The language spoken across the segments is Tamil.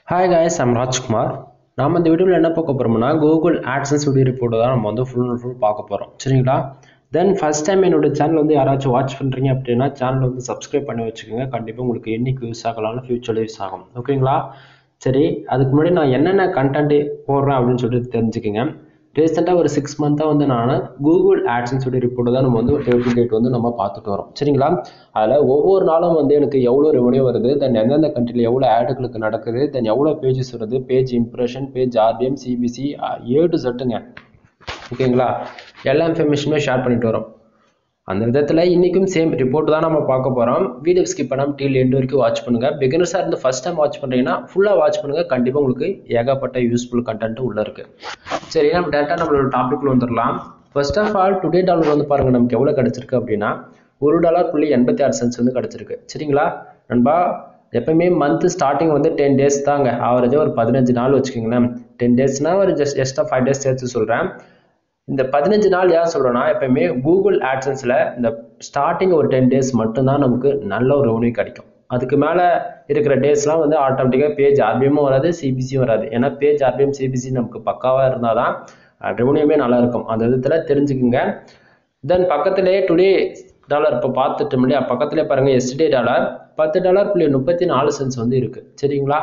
ஹாய் காய்ஸ் ஐம் ராஜ்குமார் நாம் இந்த வீடியோவில் என்ன பார்க்க போகிறோம்னா கூகுள் ஆட்சன்ஸ் வீடியோ ரிப்போர்ட் தான் நம்ம வந்து ஃபுல் அண்ட் ஃபுல் பார்க்க போகிறோம் சரிங்களா தென் ஃபஸ்ட் டைம் என்னோட சேனல் வந்து யாராச்சும் வாட்ச் பண்ணுறீங்க அப்படின்னா சேனல் வந்து சப்ஸ்கிரைப் பண்ணி வச்சுக்கோங்க கண்டிப்பாக உங்களுக்கு என்னைக்கு யூஸ் ஆகலாம்னு ஃபியூச்சரில் யூஸ் ஆகும் ஓகேங்களா சரி அதுக்கு முன்னாடி நான் என்னென்ன கண்டென்ட் போடுறேன் அப்படின்னு சொல்லிட்டு தெரிஞ்சுக்கோங்க ரீசெண்டாக ஒரு சிக்ஸ் மந்த்தாக வந்து நான் கூகுள் ஆட்சன்ஸோட ரிப்போர்ட் தான் நம்ம வந்து டே டு டேட் வந்து நம்ம பார்த்துட்டு வரோம் சரிங்களா அதில் ஒவ்வொரு நாளும் வந்து எனக்கு எவ்வளோ ரெவன்யூ வருது தென் எந்தெந்த கண்ட்ரியில் எவ்வளோ ஆடுகளுக்கு நடக்குது தென் எவ்வளோ பேஜஸ் வருது page impression page RPM CPC A to செட்டுங்க ஓகேங்களா எல்லா இன்ஃபர்மேஷனுமே ஷேர் பண்ணிட்டு வரோம் அந்த விதத்தில் இன்றைக்கும் சேம் ரிப்போர்ட் தான் நம்ம பார்க்க போகிறோம் வீடியோ ஸ்கிப் பண்ணாமல் டீல் எண்டு வரைக்கும் வாட்ச் பண்ணுங்கள் பிகினர்ஸாக இருந்து ஃபஸ்ட் டைம் வாட்ச் பண்ணுறீங்கன்னா ஃபுல்லாக வாட்ச் பண்ணுங்கள் கண்டிப்பாக உங்களுக்கு ஏகப்பட்ட யூஸ்ஃபுல் கண்டென்ட் உள்ளே இருக்குது சரி நம்ம டேரெக்டாக நம்மளோட டாபிக்ல வந்துடலாம் first of all today dollar வந்து பாருங்கள் நமக்கு எவ்வளோ கிடச்சிருக்கு அப்படின்னா ஒரு டாலர் புள்ளி எண்பத்தி ஆறு சென்ஸ் வந்து கிடச்சிருக்கு சரிங்களா நண்பா எப்பவுமே மந்த் ஸ்டார்டிங் வந்து டென் டேஸ் தாங்க ஆவரேஜாக ஒரு பதினஞ்சு நாள் வச்சுக்கோங்களேன் டென் டேஸ்னால் ஒரு ஜஸ்ட் எக்ஸ்ட்ரா ஃபைவ் டேஸ் சேர்த்து சொல்கிறேன் இந்த பதினஞ்சு நாள் ஏன் சொல்கிறேன்னா எப்பயுமே கூகுள் ஆட்சன்ஸில் இந்த ஸ்டார்டிங் ஒரு டென் டேஸ் மட்டும்தான் நமக்கு நல்ல ஒரு ரெவன்யூ கிடைக்கும் அதுக்கு மேலே இருக்கிற டேஸ்லாம் வந்து ஆட்டோமேட்டிக்காக பேஜ் ஆர்பிஎம்மும் வராது சிபிசியும் வராது ஏன்னா பேஜ் ஆர்பிஎம் சிபிசி நமக்கு பக்காவாக இருந்தால் தான் ரெவன்யூமே நல்லா இருக்கும் அந்த விதத்தில் தெரிஞ்சுக்குங்க தென் பக்கத்துலேயே டுடே டாலர் இப்போ பார்த்துட்டு இல்லையா பக்கத்துலேயே பாருங்கள் எஸ்டே டாலர் பத்து டாலர் புள்ளி முப்பத்தி நாலு சென்ஸ் வந்து இருக்குது சரிங்களா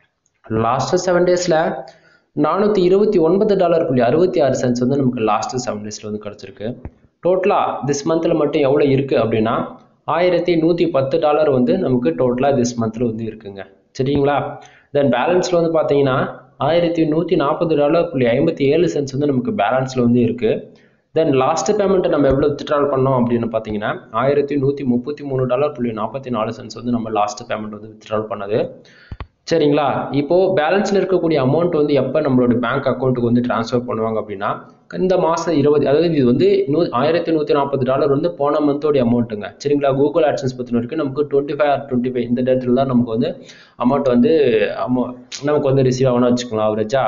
லாஸ்ட்டு செவன் டேஸில் நானூற்றி இருபத்தி ஒன்பது டாலர் புள்ளி அறுபத்தி ஆறு சென்ஸ் வந்து நமக்கு லாஸ்ட்டு செவன் டேஸில் வந்து கிடச்சிருக்கு டோட்டலாக திஸ் மந்தில் மட்டும் எவ்வளோ இருக்குது அப்படின்னா ஆயிரத்தி நூற்றி பத்து டாலர் வந்து நமக்கு டோட்டலாக திஸ் மந்தில் வந்து இருக்குங்க சரிங்களா தென் பேலன்ஸில் வந்து பார்த்தீங்கன்னா ஆயிரத்தி நூற்றி நாற்பது டாலர் புள்ளி ஐம்பத்தி ஏழு சென்ஸ் வந்து நமக்கு பேலன்ஸில் வந்து இருக்குது தென் லாஸ்ட் பேமெண்ட்டை நம்ம எவ்வளோ வித்ட்ரால் பண்ணோம் அப்படின்னு பார்த்தீங்கன்னா ஆயிரத்தி நூற்றி முப்பத்தி மூணு டாலர் புள்ளி நாற்பத்தி நாலு சென்ஸ் வந்து நம்ம லாஸ்ட் பேமெண்ட் வந்து வித்ட்ரால் பண்ணது சரிங்களா இப்போது பேலன்ஸில் இருக்கக்கூடிய அமௌண்ட் வந்து எப்போ நம்மளோட பேங்க் அக்கௌண்ட்டுக்கு வந்து ட்ரான்ஸ்ஃபர் பண்ணுவாங்க அப்படின்னா இந்த மாதம் இருபது அதாவது இது வந்து நூ ஆயிரத்தி நூற்றி நாற்பது டாலர் வந்து போன மந்தோடைய அமௌண்ட்டுங்க சரிங்களா கூகுள் ஆட்சன்ஸ் பற்றின வரைக்கும் நமக்கு twenty five or twenty five இந்த டேட்டில் தான் நமக்கு வந்து அமௌண்ட் வந்து அமௌ நமக்கு வந்து ரிசீவ் ஆகணும்னு வச்சுக்கலாம் அவரேஜா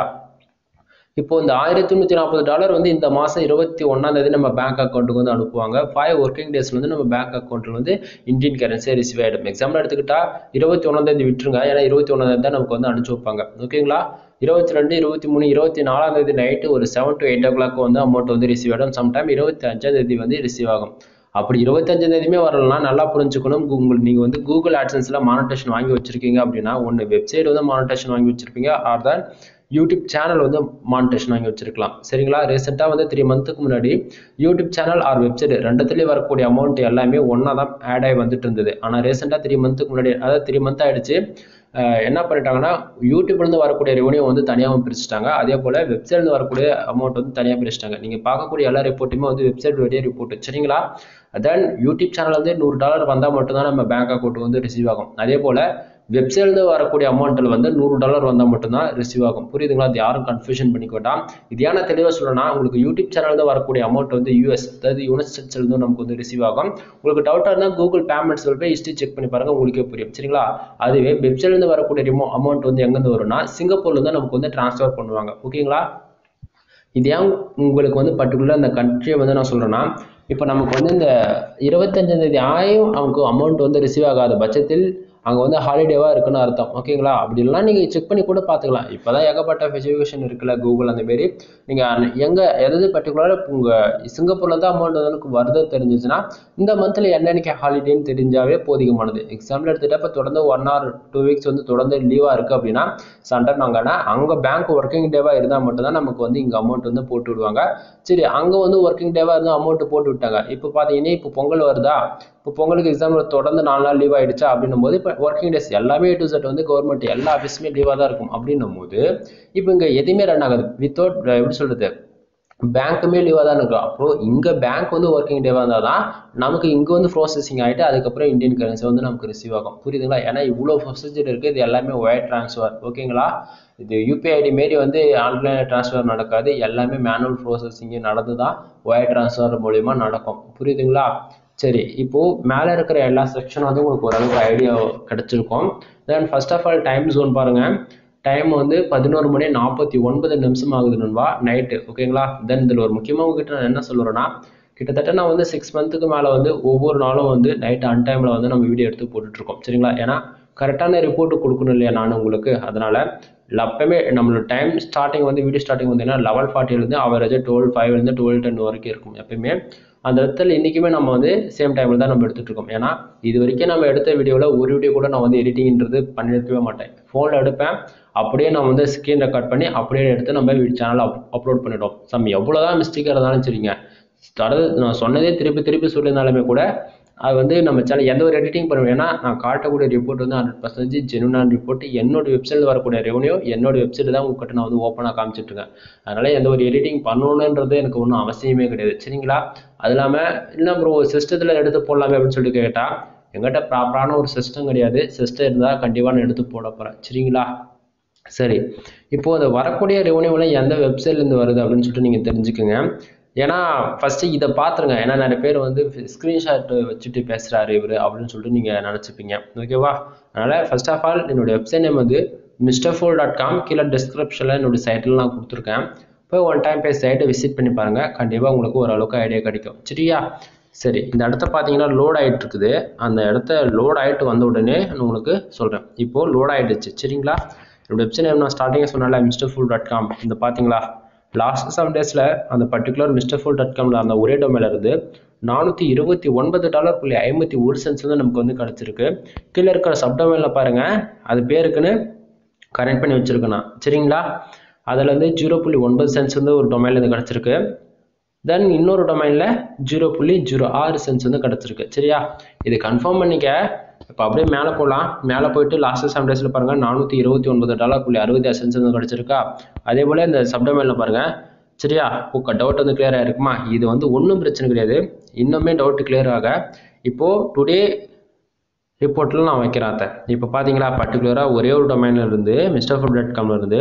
இப்போ இந்த ஆயிரத்தி நூற்றி நாற்பது டாலர் வந்து இந்த மாதம் இருபத்தி ஒன்றாம் தேதி நம்ம பேங்க் அக்கௌண்ட்டுக்கு வந்து அனுப்புவாங்க ஃபைவ் ஒர்க்கிங் டேஸ்ல வந்து நம்ம பேங்க் அக்கௌண்ட்டில் வந்து இந்தியன் கரன்சியாக ரிசீவ் ஆகிடும் எக்ஸாம்பிள் எடுத்துக்கிட்டா இருபத்தி ஒன்றாம் தேதி விட்டுருங்க ஏன்னா இருபத்தி ஒன்றாம் தேதி தான் நமக்கு வந்து அனுப்பிச்சு வைப்பாங்க ஓகேங்களா இருபத்தி ரெண்டு இருபத்தி மூணு இருபத்தி நாலாம் தேதி நைட்டு ஒரு seven to eight o'clock வந்து அமௌண்ட் வந்து ரிசீவ் ஆகிடும் சம்டைம் இருபத்தி அஞ்சாம் தேதி வந்து ரிசீவ் ஆகும் அப்படி இருபத்தஞ்சாம் தேதியுமே வரலனா நல்லா புரிஞ்சுக்கணும் உங்களுக்கு நீங்கள் வந்து கூகுள் ஆட்சன்ஸில் மானிட்டேஷன் வாங்கி வச்சிருக்கீங்க அப்படின்னா ஒன்று வெப்சைட் வந்து மானிட்டேஷன் வாங்கி வச்சிருப்பீங்க ஆர் தான் யூடியூப் சேனல் வந்து மானிட்டேஷன் வாங்கி வச்சிருக்கலாம் சரிங்களா ரீசெண்டாக வந்து த்ரீ மந்த்துக்கு முன்னாடி யூடியூப் சேனல் ஆர் வெப்சைட் ரெண்டுத்துலேயும் வரக்கூடிய அமௌண்ட் எல்லாமே ஒன்றா தான் ஆட் ஆகி வந்துட்டு இருந்தது ஆனால் ரீசெண்டாக த்ரீ மந்த்துக்கு முன்னாடி அதாவது த்ரீ மந்த் ஆகிடுச்சு என்ன பண்ணிட்டாங்கன்னா யூடியூப்லேருந்து வரக்கூடிய ரெவன்யூ வந்து தனியாகவும் பிரிச்சுட்டாங்க அதே போல் வெப்சைட்லேருந்து வரக்கூடிய அமௌண்ட் வந்து தனியாக பிரிச்சுட்டாங்க நீங்கள் பார்க்கக்கூடிய எல்லா ரிப்போர்ட்டுமே வந்து வெப்சைட் வழியாக ரிப்போர்ட் சரிங்களா தென் யூடியூப் சேனல் வந்து நூறு டாலர் வந்தால் மட்டும்தான் நம்ம பேங்க் அக்கௌண்ட் வந்து ரிசீவ் ஆகும் அதே போல் வெப்சைட்லேருந்து வரக்கூடிய அமௌண்ட்டில் வந்து நூறு டாலர் வந்தால் மட்டும்தான் ரிசீவ் ஆகும் புரியுதுங்களா அது யாரும் கன்ஃபியூஷன் பண்ணிக்க வேண்டாம் இது ஏன்னா தெளிவாக சொல்லணும்னா உங்களுக்கு யூடியூப் சேனல்ந்து வரக்கூடிய அமௌண்ட் வந்து யூஎஸ் அதாவது யுனைட் ஸ்டேட்ஸ்லேருந்து நமக்கு வந்து ரிசீவ் ஆகும் உங்களுக்கு டவுட்டாக இருந்தால் கூகுள் பேமெண்ட்ஸ் போய் ஹிஸ்ட்ரி செக் பண்ணி பாருங்கள் உங்களுக்கே புரியும் சரிங்களா அதுவே வெப்சைட்லேருந்து வரக்கூடிய ரிமோ அமௌண்ட் வந்து எங்கேருந்து வரும்னா சிங்கப்பூர்லேருந்து நமக்கு வந்து ட்ரான்ஸ்ஃபர் பண்ணுவாங்க ஓகேங்களா இது ஏன் உங்களுக்கு வந்து பர்டிகுலர் அந்த கண்ட்ரியை வந்து நான் சொல்கிறேன்னா இப்போ நமக்கு வந்து இந்த இருபத்தஞ்சாம் தேதி ஆயும் நமக்கு அமௌண்ட் வந்து ரிசீவ் ஆகாத பட்சத்தில் அங்கே வந்து ஹாலிடேவாக இருக்குன்னு அர்த்தம் ஓகேங்களா அப்படிலாம் நீங்கள் செக் பண்ணி கூட பார்த்துக்கலாம் இப்போ தான் ஏகப்பட்ட ஃபெசிஃபிகேஷன் இருக்குல்ல கூகுள் அந்தமாரி நீங்கள் எங்கே எதாவது பர்டிகுலராக உங்கள் சிங்கப்பூரில் தான் அமௌண்ட் வந்து வருது தெரிஞ்சிச்சுன்னா இந்த மந்தில் என்னென்னைக்கு ஹாலிடேன்னு தெரிஞ்சாவே போதிகமானது எக்ஸாம்பிள் எடுத்துகிட்டா இப்போ தொடர்ந்து ஒன் ஆர் டூ வீக்ஸ் வந்து தொடர்ந்து லீவாக இருக்குது அப்படின்னா சண்டர் நாங்கன்னா அங்கே பேங்க் ஒர்க்கிங் டேவாக இருந்தால் மட்டும்தான் நமக்கு வந்து இங்கே அமௌண்ட் வந்து போட்டு விடுவாங்க சரி அங்கே வந்து ஒர்க்கிங் டேவாக இருந்தால் அமௌண்ட் போட்டு விட்டாங்க இப்போ பார்த்தீங்கன்னா இப்போ பொங்கல் வருதா இப்போ பொங்கலுக்கு எக்ஸாம்பிள் தொடர்ந்து நாலு நாள் லீவ் ஆகிடுச்சா அப்படின்னும் போது இப்போ ஒர்க்கிங் டேஸ் எல்லாமே டு செட் வந்து கவர்மெண்ட் எல்லா ஆஃபீஸுமே லீவாக தான் இருக்கும் அப்படின்னும் போது இப்போ இங்கே எதுவுமே ரன் ஆகாது வித்தவுட் எப்படி சொல்கிறது பேங்க்குமே லீவாக தான் இருக்கும் அப்போது இங்கே பேங்க் வந்து ஒர்க்கிங் டேவாக இருந்தால் தான் நமக்கு இங்கே வந்து ப்ராசஸிங் ஆகிட்டு அதுக்கப்புறம் இந்தியன் கரன்சி வந்து நமக்கு ரிசீவ் ஆகும் புரியுதுங்களா ஏன்னா இவ்வளோ ப்ரொசீஜர் இருக்குது இது எல்லாமே ஒயர் ட்ரான்ஸ்ஃபர் ஓகேங்களா இது யூபிஐ ஐடி மாரி வந்து ஆன்லைன் ட்ரான்ஸ்ஃபர் நடக்காது எல்லாமே மேனுவல் ப்ராசஸிங்கு நடந்து தான் ஒயர் ட்ரான்ஸ்ஃபர் மூலிமா நடக்கும் புரியுதுங்களா சரி இப்போது மேலே இருக்கிற எல்லா செக்ஷனும் வந்து உங்களுக்கு ஓரளவுக்கு ஐடியா கிடச்சிருக்கும் then first of all time zone பாருங்கள் டைம் வந்து பதினோரு மணி நாற்பத்தி ஒன்பது நிமிஷம் ஆகுது நண்பா நைட்டு ஓகேங்களா தென் இதில் ஒரு முக்கியமாக உங்ககிட்ட நான் என்ன சொல்லுறேன்னா கிட்டத்தட்ட நான் வந்து சிக்ஸ் மந்த்துக்கு மேலே வந்து ஒவ்வொரு நாளும் வந்து நைட் அன் டைமில் வந்து நம்ம வீடியோ எடுத்து போட்டுட்ருக்கோம் சரிங்களா ஏன்னா கரெக்டான ரிப்போர்ட் கொடுக்கணும் இல்லையா நான் உங்களுக்கு அதனால் எப்பவுமே நம்மளோட டைம் ஸ்டார்டிங் வந்து வீடியோ ஸ்டார்டிங் வந்தீங்கன்னா லெவல் ஃபார்ட்டிலேருந்து அவரேஜாக டுவெல் ஃபைவ்லேருந்து டுவெல் டென் வரைக்கும் இருக்கும் எப்பயுமே அந்த இடத்துல இன்றைக்குமே நம்ம வந்து சேம் டைமில் தான் நம்ம எடுத்துகிட்டு இருக்கோம் ஏன்னா இது வரைக்கும் நம்ம எடுத்த வீடியோவில் ஒரு வீடியோ கூட நான் வந்து எடிட்டிங்ன்றது பண்ணியிருக்கவே மாட்டேன் ஃபோனில் எடுப்பேன் அப்படியே நான் வந்து ஸ்க்ரீன் ரெக்கார்ட் பண்ணி அப்படியே எடுத்து நம்ம சேனலில் அப் அப்லோட் பண்ணிவிடும் சம் எவ்வளோ தான் மிஸ்டேக்காக இருந்தாலும் சரிங்க அதாவது நான் சொன்னதே திருப்பி திருப்பி சொல்லியிருந்தாலுமே கூட அது வந்து நம்ம சேனல் எந்த ஒரு எடிட்டிங் பண்ணுவேன் ஏன்னா நான் காட்டக்கூடிய ரிப்போர்ட் வந்து ஹண்ட்ரட் பர்சன்டேஜ் ஜெனுனான ரிப்போர்ட் என்னோட வெப்சைட்டில் வரக்கூடிய ரெவன்யூ என்னோட வெப்சைட் தான் உங்ககிட்ட நான் வந்து ஓப்பனாக காமிச்சிட்ருக்கேன் அதனால் எந்த ஒரு எடிட்டிங் பண்ணணுன்றது எனக்கு ஒன்றும் அவசியமே கிடையாது சரிங்களா அது இல்லாமல் இல்லை ப்ரோ சிஸ்டத்தில் எடுத்து போடலாமே அப்படின்னு சொல்லி கேட்டால் எங்கிட்ட ப்ராப்பரான ஒரு சிஸ்டம் கிடையாது சிஸ்டம் இருந்தால் கண்டிப்பாக நான் எடுத்து போட போகிறேன் சரிங்களா சரி இப்போது அது வரக்கூடிய ரெவன்யூவில் எந்த வெப்சைட்லேருந்து வருது அப்படின்னு சொல்லிட்டு நீங்கள் தெரிஞ்சுக்கோங்க ஏன்னா ஃபஸ்ட்டு இதை பார்த்துருங்க ஏன்னா நிறைய பேர் வந்து ஸ்க்ரீன்ஷாட் வச்சுட்டு பேசுகிறாரு இவர் அப்படின்னு சொல்லிட்டு நீங்கள் நினச்சிப்பீங்க ஓகேவா அதனால் ஃபர்ஸ்ட் ஆஃப் ஆல் என்னுடைய வெப்சைட் நேம் வந்து மிஸ்டர் ஃபோல் டாட் காம் கீழே டிஸ்கிரிப்ஷனில் என்னுடைய சைட்டில் நான் கொடுத்துருக்கேன் போய் ஒன் டைம் போய் சைட்டை விசிட் பண்ணி பாருங்கள் கண்டிப்பாக உங்களுக்கு ஓரளவுக்கு ஐடியா கிடைக்கும் சரியா சரி இந்த இடத்த பார்த்தீங்கன்னா லோட் ஆகிட்டு இருக்குது அந்த இடத்த லோட் ஆகிட்டு வந்த உடனே நான் உங்களுக்கு சொல்கிறேன் இப்போது லோட் ஆகிடுச்சு சரிங்களா என்னோட வெப்சைட் நேம் நான் ஸ்டார்டிங்கே சொன்னால மிஸ்டர் ஃபுல் டாட் காம் இந்த பார்த்தீங்களா லாஸ்ட் செவன் டேஸில் அந்த பர்டிகுலர் மிஸ்டர் ஃபுல் டாட் காமில் அந்த ஒரே டொமைல இருந்து நானூற்றி இருபத்தி ஒன்பது டாலர் புள்ளி ஐம்பத்தி ஒரு சென்ஸ் வந்து நமக்கு வந்து கிடச்சிருக்கு கீழே இருக்கிற சப்டொமைனில் பாருங்கள் அது பேருக்குன்னு கனெக்ட் பண்ணி வச்சுருக்கேன் நான் சரிங்களா அதில் வந்து ஜீரோ புள்ளி ஒன்பது சென்ஸ் வந்து ஒரு டொமைன்லேருந்து கிடச்சிருக்கு தென் இன்னொரு டொமைனில் ஜீரோ புள்ளி ஜீரோ ஆறு சென்ஸ் வந்து கிடச்சிருக்கு சரியா இது கன்ஃபார்ம் பண்ணிக்க இப்போ அப்படியே மேலே போகலாம் மேலே போயிட்டு லாஸ்ட் செவன் டேஸில் பாருங்கள் நானூற்றி இருபத்தி ஒன்பது டாலர் புள்ளி அறுபது சென்ஸ் வந்து கிடச்சிருக்கா அதே போல் இந்த சப்டொமைனில் பாருங்கள் சரியா ஓகே டவுட் வந்து கிளியராக இருக்குமா இது வந்து ஒன்றும் பிரச்சனை கிடையாது இன்னுமே டவுட் கிளியர் ஆக இப்போது டுடே ரிப்போர்ட்டில் நான் வைக்கிறேன் அதை இப்போ பார்த்தீங்களா பர்டிகுலராக ஒரே ஒரு டொமைனில் இருந்து மிஸ்டர் ஃபுட் டாட் காமில் இருந்து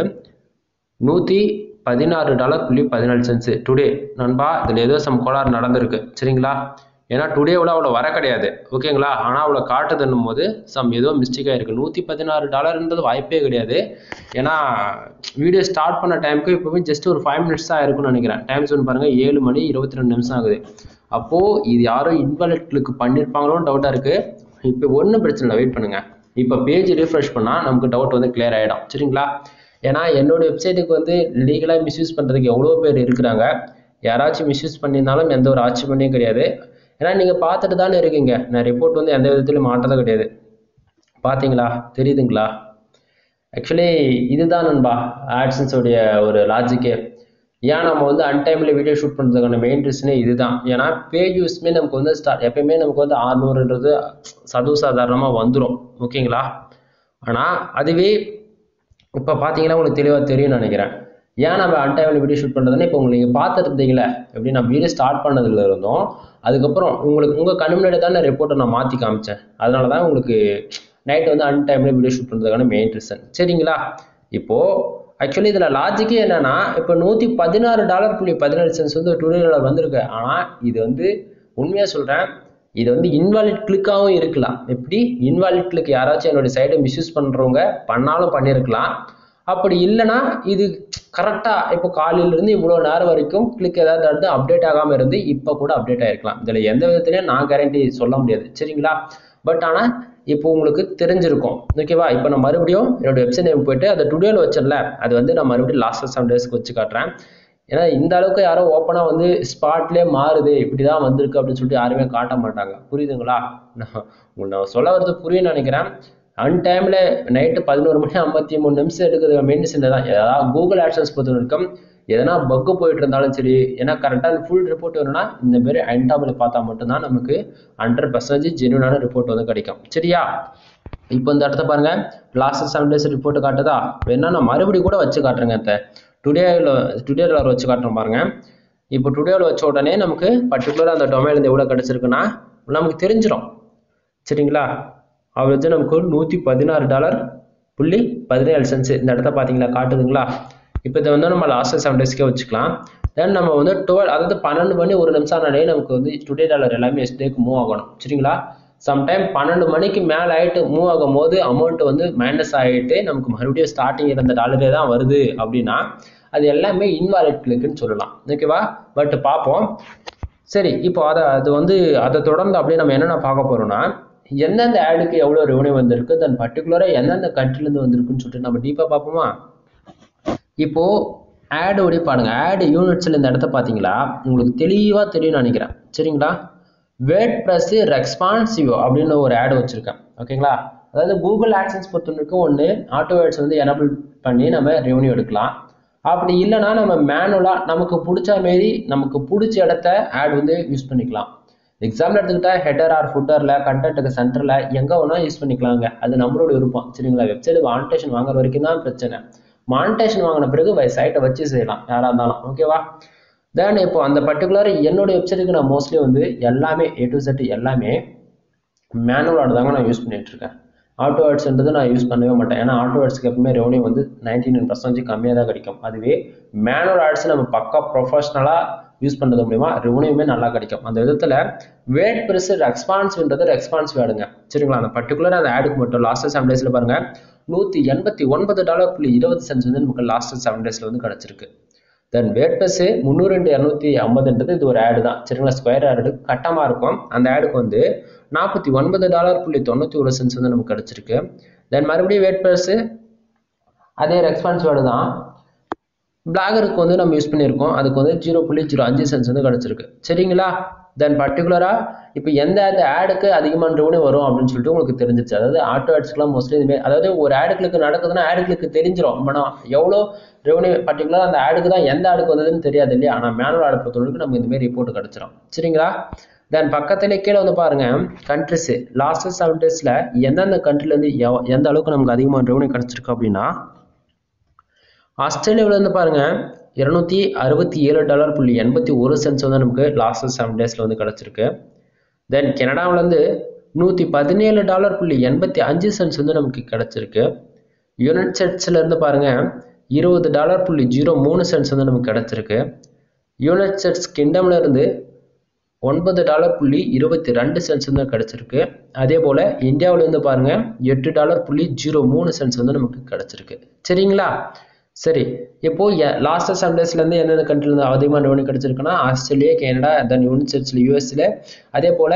நூற்றி பதினாறு டாலர் புள்ளி பதினாலு சென்ஸு டுடே நண்பா இதில் ஏதோ சம் கோளாறு நடந்திருக்கு சரிங்களா ஏன்னா டுடேவில் அவ்வளோ வர கிடையாது ஓகேங்களா ஆனால் அவ்வளோ காட்டுதுன்னும் போது சம் ஏதோ மிஸ்டேக்காக இருக்குது நூற்றி பதினாறு டாலர்ன்றது வாய்ப்பே கிடையாது ஏன்னா வீடியோ ஸ்டார்ட் பண்ண டைமுக்கு இப்போவே ஜஸ்ட் ஒரு ஃபைவ் மினிட்ஸ் தான் இருக்கும்னு நினைக்கிறேன் டைம் சொன்ன பாருங்கள் ஏழு மணி இருபத்தி ரெண்டு நிமிஷம் ஆகுது அப்போது இது யாரோ இன்வாலிட் கிளிக் பண்ணியிருப்பாங்களோன்னு டவுட்டாக இருக்குது இப்போ ஒன்றும் பிரச்சனை இல்லை வெயிட் பண்ணுங்கள் இப்போ பேஜ் ரீஃப்ரெஷ் பண்ணால் நமக்கு டவுட் வந்து கிளியர் ஆகிடும் சரிங்களா ஏன்னா என்னோட வெப்சைட்டுக்கு வந்து லீகலாக மிஸ்யூஸ் பண்ணுறதுக்கு எவ்வளோ பேர் இருக்கிறாங்க யாராச்சும் மிஸ்யூஸ் பண்ணியிருந்தாலும் எந்த ஒரு ஆட்சியமே கிடையாது ஏன்னா நீங்கள் பார்த்துட்டு தானே இருக்கீங்க நான் ரிப்போர்ட் வந்து எந்த விதத்துலையும் மாற்றதே கிடையாது பார்த்தீங்களா தெரியுதுங்களா ஆக்சுவலி இதுதான் நண்பா ஆட்சன்ஸோடைய ஒரு லாஜிக்கே ஏன் நம்ம வந்து அன்டைமில் வீடியோ ஷூட் பண்ணுறதுக்கான மெயின் ரீசனே இதுதான் ஏன்னா பேஜ் யூஸ்மே நமக்கு வந்து ஸ்டார்ட் எப்பயுமே நமக்கு வந்து ஆறுநூறுன்றது சர்வ சாதாரணமாக வந்துடும் ஓகேங்களா ஆனால் அதுவே இப்போ பார்த்தீங்கன்னா உங்களுக்கு தெளிவாக தெரியும்னு நினைக்கிறேன் ஏன் நம்ம அன்டைமில் வீடியோ ஷூட் பண்ணுறதுன்னா இப்போ உங்களுக்கு நீங்கள் பார்த்துருந்தீங்களே எப்படி நான் வீடியோ ஸ்டார்ட் பண்ணதுல இருந்தோம் அதுக்கப்புறம் உங்களுக்கு உங்கள் கண்ணு முன்னாடி தான் ரிப்போர்ட்டை நான் மாற்றி காமிச்சேன் அதனால தான் உங்களுக்கு நைட் வந்து அன்டைமில் வீடியோ ஷூட் பண்ணுறதுக்கான மெயின் ரீசன் சரிங்களா இப்போது ஆக்சுவலி இதில் லாஜிக்கே என்னென்னா இப்போ நூற்றி பதினாறு டாலர் புள்ளி பதினேழு சென்ஸ் வந்து டுடேவில் வந்திருக்கு ஆனால் இது வந்து உண்மையாக சொல்கிறேன் இது வந்து இன்வாலிட் கிளிக்காகவும் இருக்கலாம் எப்படி இன்வாலிட் கிளிக் யாராச்சும் என்னுடைய சைடை மிஸ்யூஸ் பண்ணுறவங்க பண்ணாலும் பண்ணியிருக்கலாம் அப்படி இல்லைன்னா இது கரெக்டாக இப்போ காலையிலேருந்து இவ்வளோ நேரம் வரைக்கும் கிளிக் ஏதாவது நடந்து அப்டேட் ஆகாமல் இருந்து இப்போ கூட அப்டேட் ஆகிருக்கலாம் இதில் எந்த விதத்துலையும் நான் கேரண்டி சொல்ல முடியாது சரிங்களா பட் ஆனால் இப்போ உங்களுக்கு தெரிஞ்சிருக்கும் ஓகேவா இப்போ நான் மறுபடியும் என்னோட வெப்சைட் நேம் போயிட்டு அதை டுடேல வச்சிடல அது வந்து நான் மறுபடியும் லாஸ்ட் செவன் டேஸ்க்கு வச்சு காட்டுறேன் ஏன்னா இந்த அளவுக்கு யாரும் ஓப்பனாக வந்து ஸ்பாட்லேயே மாறுது இப்படி தான் வந்திருக்கு அப்படின்னு சொல்லிட்டு யாருமே காட்ட மாட்டாங்க புரியுதுங்களா நான் உங்களுக்கு நான் சொல்ல வரது புரியும்னு நினைக்கிறேன் அன் டைமில் நைட்டு பதினோரு மணி ஐம்பத்தி மூணு நிமிஷம் எடுக்கிறது மெயின்ஸ் இந்த தான் ஏதாவது கூகுள் ஆக்ஷன்ஸ் பொறுத்த வரைக்கும் எதனா பக்கு போயிட்டு இருந்தாலும் சரி ஏன்னா கரெக்டாக ஃபுல் ரிப்போர்ட் வேணும்னா இந்த மாதிரி அன்டாபில் பார்த்தா மட்டும்தான் நமக்கு ஹண்ட்ரட் பர்சன்டேஜ் ஜென்யூனான ரிப்போர்ட் வந்து கிடைக்கும் சரியா இப்போ இந்த இடத்த பாருங்க லாஸ்ட் செவன் டேஸ் ரிப்போர்ட் காட்டுதா வேணா நான் மறுபடியும் கூட வச்சு காட்டுறேங்க அத்தை டுடேவில் டுடேவில் வச்சு காட்டுறேன் பாருங்க இப்போ டுடேவில் வச்ச உடனே நமக்கு பர்டிகுலராக அந்த டொமைன்லேருந்து எவ்வளோ கிடச்சிருக்குன்னா நமக்கு தெரிஞ்சிடும் சரிங்களா அவர் வச்சு நமக்கு ஒரு நூற்றி பதினாறு டாலர் புள்ளி பதினேழு சென்ஸ் இந்த இடத்த பார்த்தீங்களா காட்டுதுங்களா இப்போ இதை வந்து நம்ம லாஸ்ட் செவன் டேஸ்க்கே வச்சுக்கலாம் தென் நம்ம வந்து டுவெல் அதாவது பன்னெண்டு மணி ஒரு நிமிஷம் ஆனாலே நமக்கு வந்து டுடே டாலர் எல்லாமே எஸ்டேக்கு மூவ் ஆகணும் சரிங்களா சம்டைம் பன்னெண்டு மணிக்கு மேலே ஆகிட்டு மூவ் ஆகும் போது அமௌண்ட் வந்து மைனஸ் ஆகிட்டு நமக்கு மறுபடியும் ஸ்டார்டிங் இருந்த டாலரே தான் வருது அப்படின்னா அது எல்லாமே இன்வாலிட் கிளிக்குன்னு சொல்லலாம் ஓகேவா பட் பார்ப்போம் சரி இப்போ அதை அது வந்து அதை தொடர்ந்து அப்படியே நம்ம என்னென்ன பார்க்க போகிறோம்னா எந்தெந்த ஆடுக்கு எவ்வளோ ரெவன்யூ வந்திருக்கு தென் பர்டிகுலராக எந்தெந்த கண்ட்ரிலேருந்து வந்திருக்குன்னு சொல்லிட்டு நம்ம டீப்பாக பார்ப்போமா இப்போ ஆடோடைய பாருங்க ஆடு யூனிட்ஸில் இந்த இடத்த பார்த்தீங்களா உங்களுக்கு தெளிவாக தெரியும்னு நினைக்கிறேன் சரிங்களா வேர்ட் ப்ளஸ் ரெஸ்பான்சிவ் அப்படின்னு ஒரு ஆடு வச்சுருக்கேன் ஓகேங்களா அதாவது கூகுள் ஆக்சன்ஸ் பொறுத்த வரைக்கும் ஒன்று ஆட்டோ ஆட்ஸ் வந்து எனபிள் பண்ணி நம்ம ரெவன்யூ எடுக்கலாம் அப்படி இல்லைன்னா நம்ம மேனுவலாக நமக்கு பிடிச்ச மாரி நமக்கு பிடிச்ச இடத்த ஆட் வந்து யூஸ் பண்ணிக்கலாம் எக்ஸாம்பிள் எடுத்துக்கிட்டா ஹெட்டர் ஆர் ஃபுட்டரில் கண்டென்ட்டுக்கு சென்டரில் எங்கே வேணால் யூஸ் பண்ணிக்கலாங்க அது நம்மளோட விருப்பம் சரிங்களா வெப்சைட் மானிட்டேஷன் வாங்குற வரைக்கும் தான் பிரச்சனை மானிட்டேஷன் வாங்கின பிறகு சைட்டை வச்சு செய்யலாம் யாராக இருந்தாலும் ஓகேவா தென் இப்போ அந்த பர்டிகுலர் என்னோட வெப்சைட்டுக்கு நான் மோஸ்ட்லி வந்து எல்லாமே ஏ டு செட் எல்லாமே மேனுவலோட தாங்க நான் யூஸ் பண்ணிட்டு இருக்கேன் ஆட்டோ ஆட்ஸ்ன்றது நான் யூஸ் பண்ணவே மாட்டேன் ஏன்னா ஆட்டோ ஆட்ஸ்க்கு எப்பவுமே ரெவன்யூ வந்து நைன்டி நைன் பர்சன்டேஜ் கம்மியாக தான் கிடைக்கும் அதுவே மேனுவல் ஆட்ஸ் நம்ம பக்கா ப்ரொஃபஷனலாக யூஸ் பண்ணுறது மூலிமா ரெவன்யூமே நல்லா கிடைக்கும் அந்த விதத்தில் வேட் பெருசு ரெஸ்பான்ஸ்ன்றது ரெஸ்பான்ஸ் ஆடுங்க சரிங்களா அந்த பர்டிகுலர் அந்த ஆடுக்கு மட்டும் லாஸ்ட் செவன் டேஸில் பாருங்க நூற்றி எண்பத்தி ஒன்பது டாலர் புள்ளி இருபது சென்ஸ் வந்து நமக்கு லாஸ்ட் செவன் டேஸில் வந்து கிடச்சிருக்கு தென் வேட் ப்ளஸ் முந்நூறு ரெண்டு இரநூத்தி ஐம்பதுன்றது இது ஒரு ஆடு தான் சரிங்களா ஸ்கொயர் ஆடு கட்டமாக இருக்கும் அந்த ஆடுக்கு வந்து நாற்பத்தி ஒன்பது டாலர் புள்ளி தொண்ணூற்றி ஒரு சென்ஸ் வந்து நமக்கு கிடச்சிருக்கு தென் மறுபடியும் வேட் ப்ளஸ் அதே ரெஸ்பான்ஸ் வேர்டு தான் பிளாகருக்கு வந்து நம்ம யூஸ் பண்ணியிருக்கோம் அதுக்கு வந்து ஜீரோ புள்ளி ஜீரோ அஞ்சு சென்ஸ் வந்து கிடச்சிருக்கு சரிங்களா தென் பர்டிகுலராக இப்போ எந்த அந்த ஆடுக்கு அதிகமான ரெவன்யூ வரும் அப்படின்னு சொல்லிட்டு உங்களுக்கு தெரிஞ்சிச்சு அதாவது ஆட்டோ ஆட்ஸ்க்குலாம் மோஸ்ட்லி இதுமாரி அதாவது ஒரு ஆடு கிளிக் நடக்குதுன்னா ஆடு கிளிக் தெரிஞ்சிடும் ஆனால் எவ்வளோ ரெவன்யூ பர்டிகுலராக அந்த ஆடுக்கு தான் எந்த ஆடுக்கு வந்ததுன்னு தெரியாது இல்லையா ஆனால் மேனுவல் ஆடு பொறுத்தவரைக்கும் நமக்கு இந்தமாரி ரிப்போர்ட் கிடச்சிரும் சரிங்களா தென் பக்கத்துல கீழே வந்து பாருங்க கண்ட்ரிஸ் லாஸ்ட் செவன் டேஸில் எந்தெந்த கண்ட்ரிலேருந்து எந்த அளவுக்கு நமக்கு அதிகமான ரெவன்யூ கிடச்சிருக்கு அப்படின்னா ஆஸ்திரேலியாவிலேருந்து பாருங்க இருநூத்தி அறுபத்தி ஏழு டாலர் புள்ளி எண்பத்தி ஒரு சென்ஸ் வந்து நமக்கு லாஸ்ட் செவன் டேஸில் வந்து கிடச்சிருக்கு தென் கனடாவிலேருந்து நூற்றி பதினேழு டாலர் புள்ளி எண்பத்தி அஞ்சு சென்ஸ் வந்து நமக்கு கிடச்சிருக்கு யுனைட் ஸ்டேட்ஸ்லேருந்து பாருங்க இருபது டாலர் புள்ளி ஜீரோ மூணு சென்ஸ் வந்து நமக்கு கிடச்சிருக்கு யுனைட் ஸ்டேட்ஸ் கிங்டம்ல இருந்து ஒன்பது டாலர் புள்ளி இருபத்தி ரெண்டு சென்ஸ் வந்து கிடச்சிருக்கு அதே போல் இந்தியாவிலேருந்து பாருங்க எட்டு டாலர் புள்ளி ஜீரோ மூணு சென்ஸ் வந்து நமக்கு கிடச்சிருக்கு சரிங்களா சரி இப்போ லாஸ்ட் செவன் டேஸ்லேருந்து எந்தெந்த கண்ட்ரிலேருந்து அதிகமாக ரெவன்யூ கிடச்சிருக்குன்னா ஆஸ்திரேலியா கனடா தென் யூனிட் ஸ்டேட்ஸில் யூஎஸ்ல அதே போல்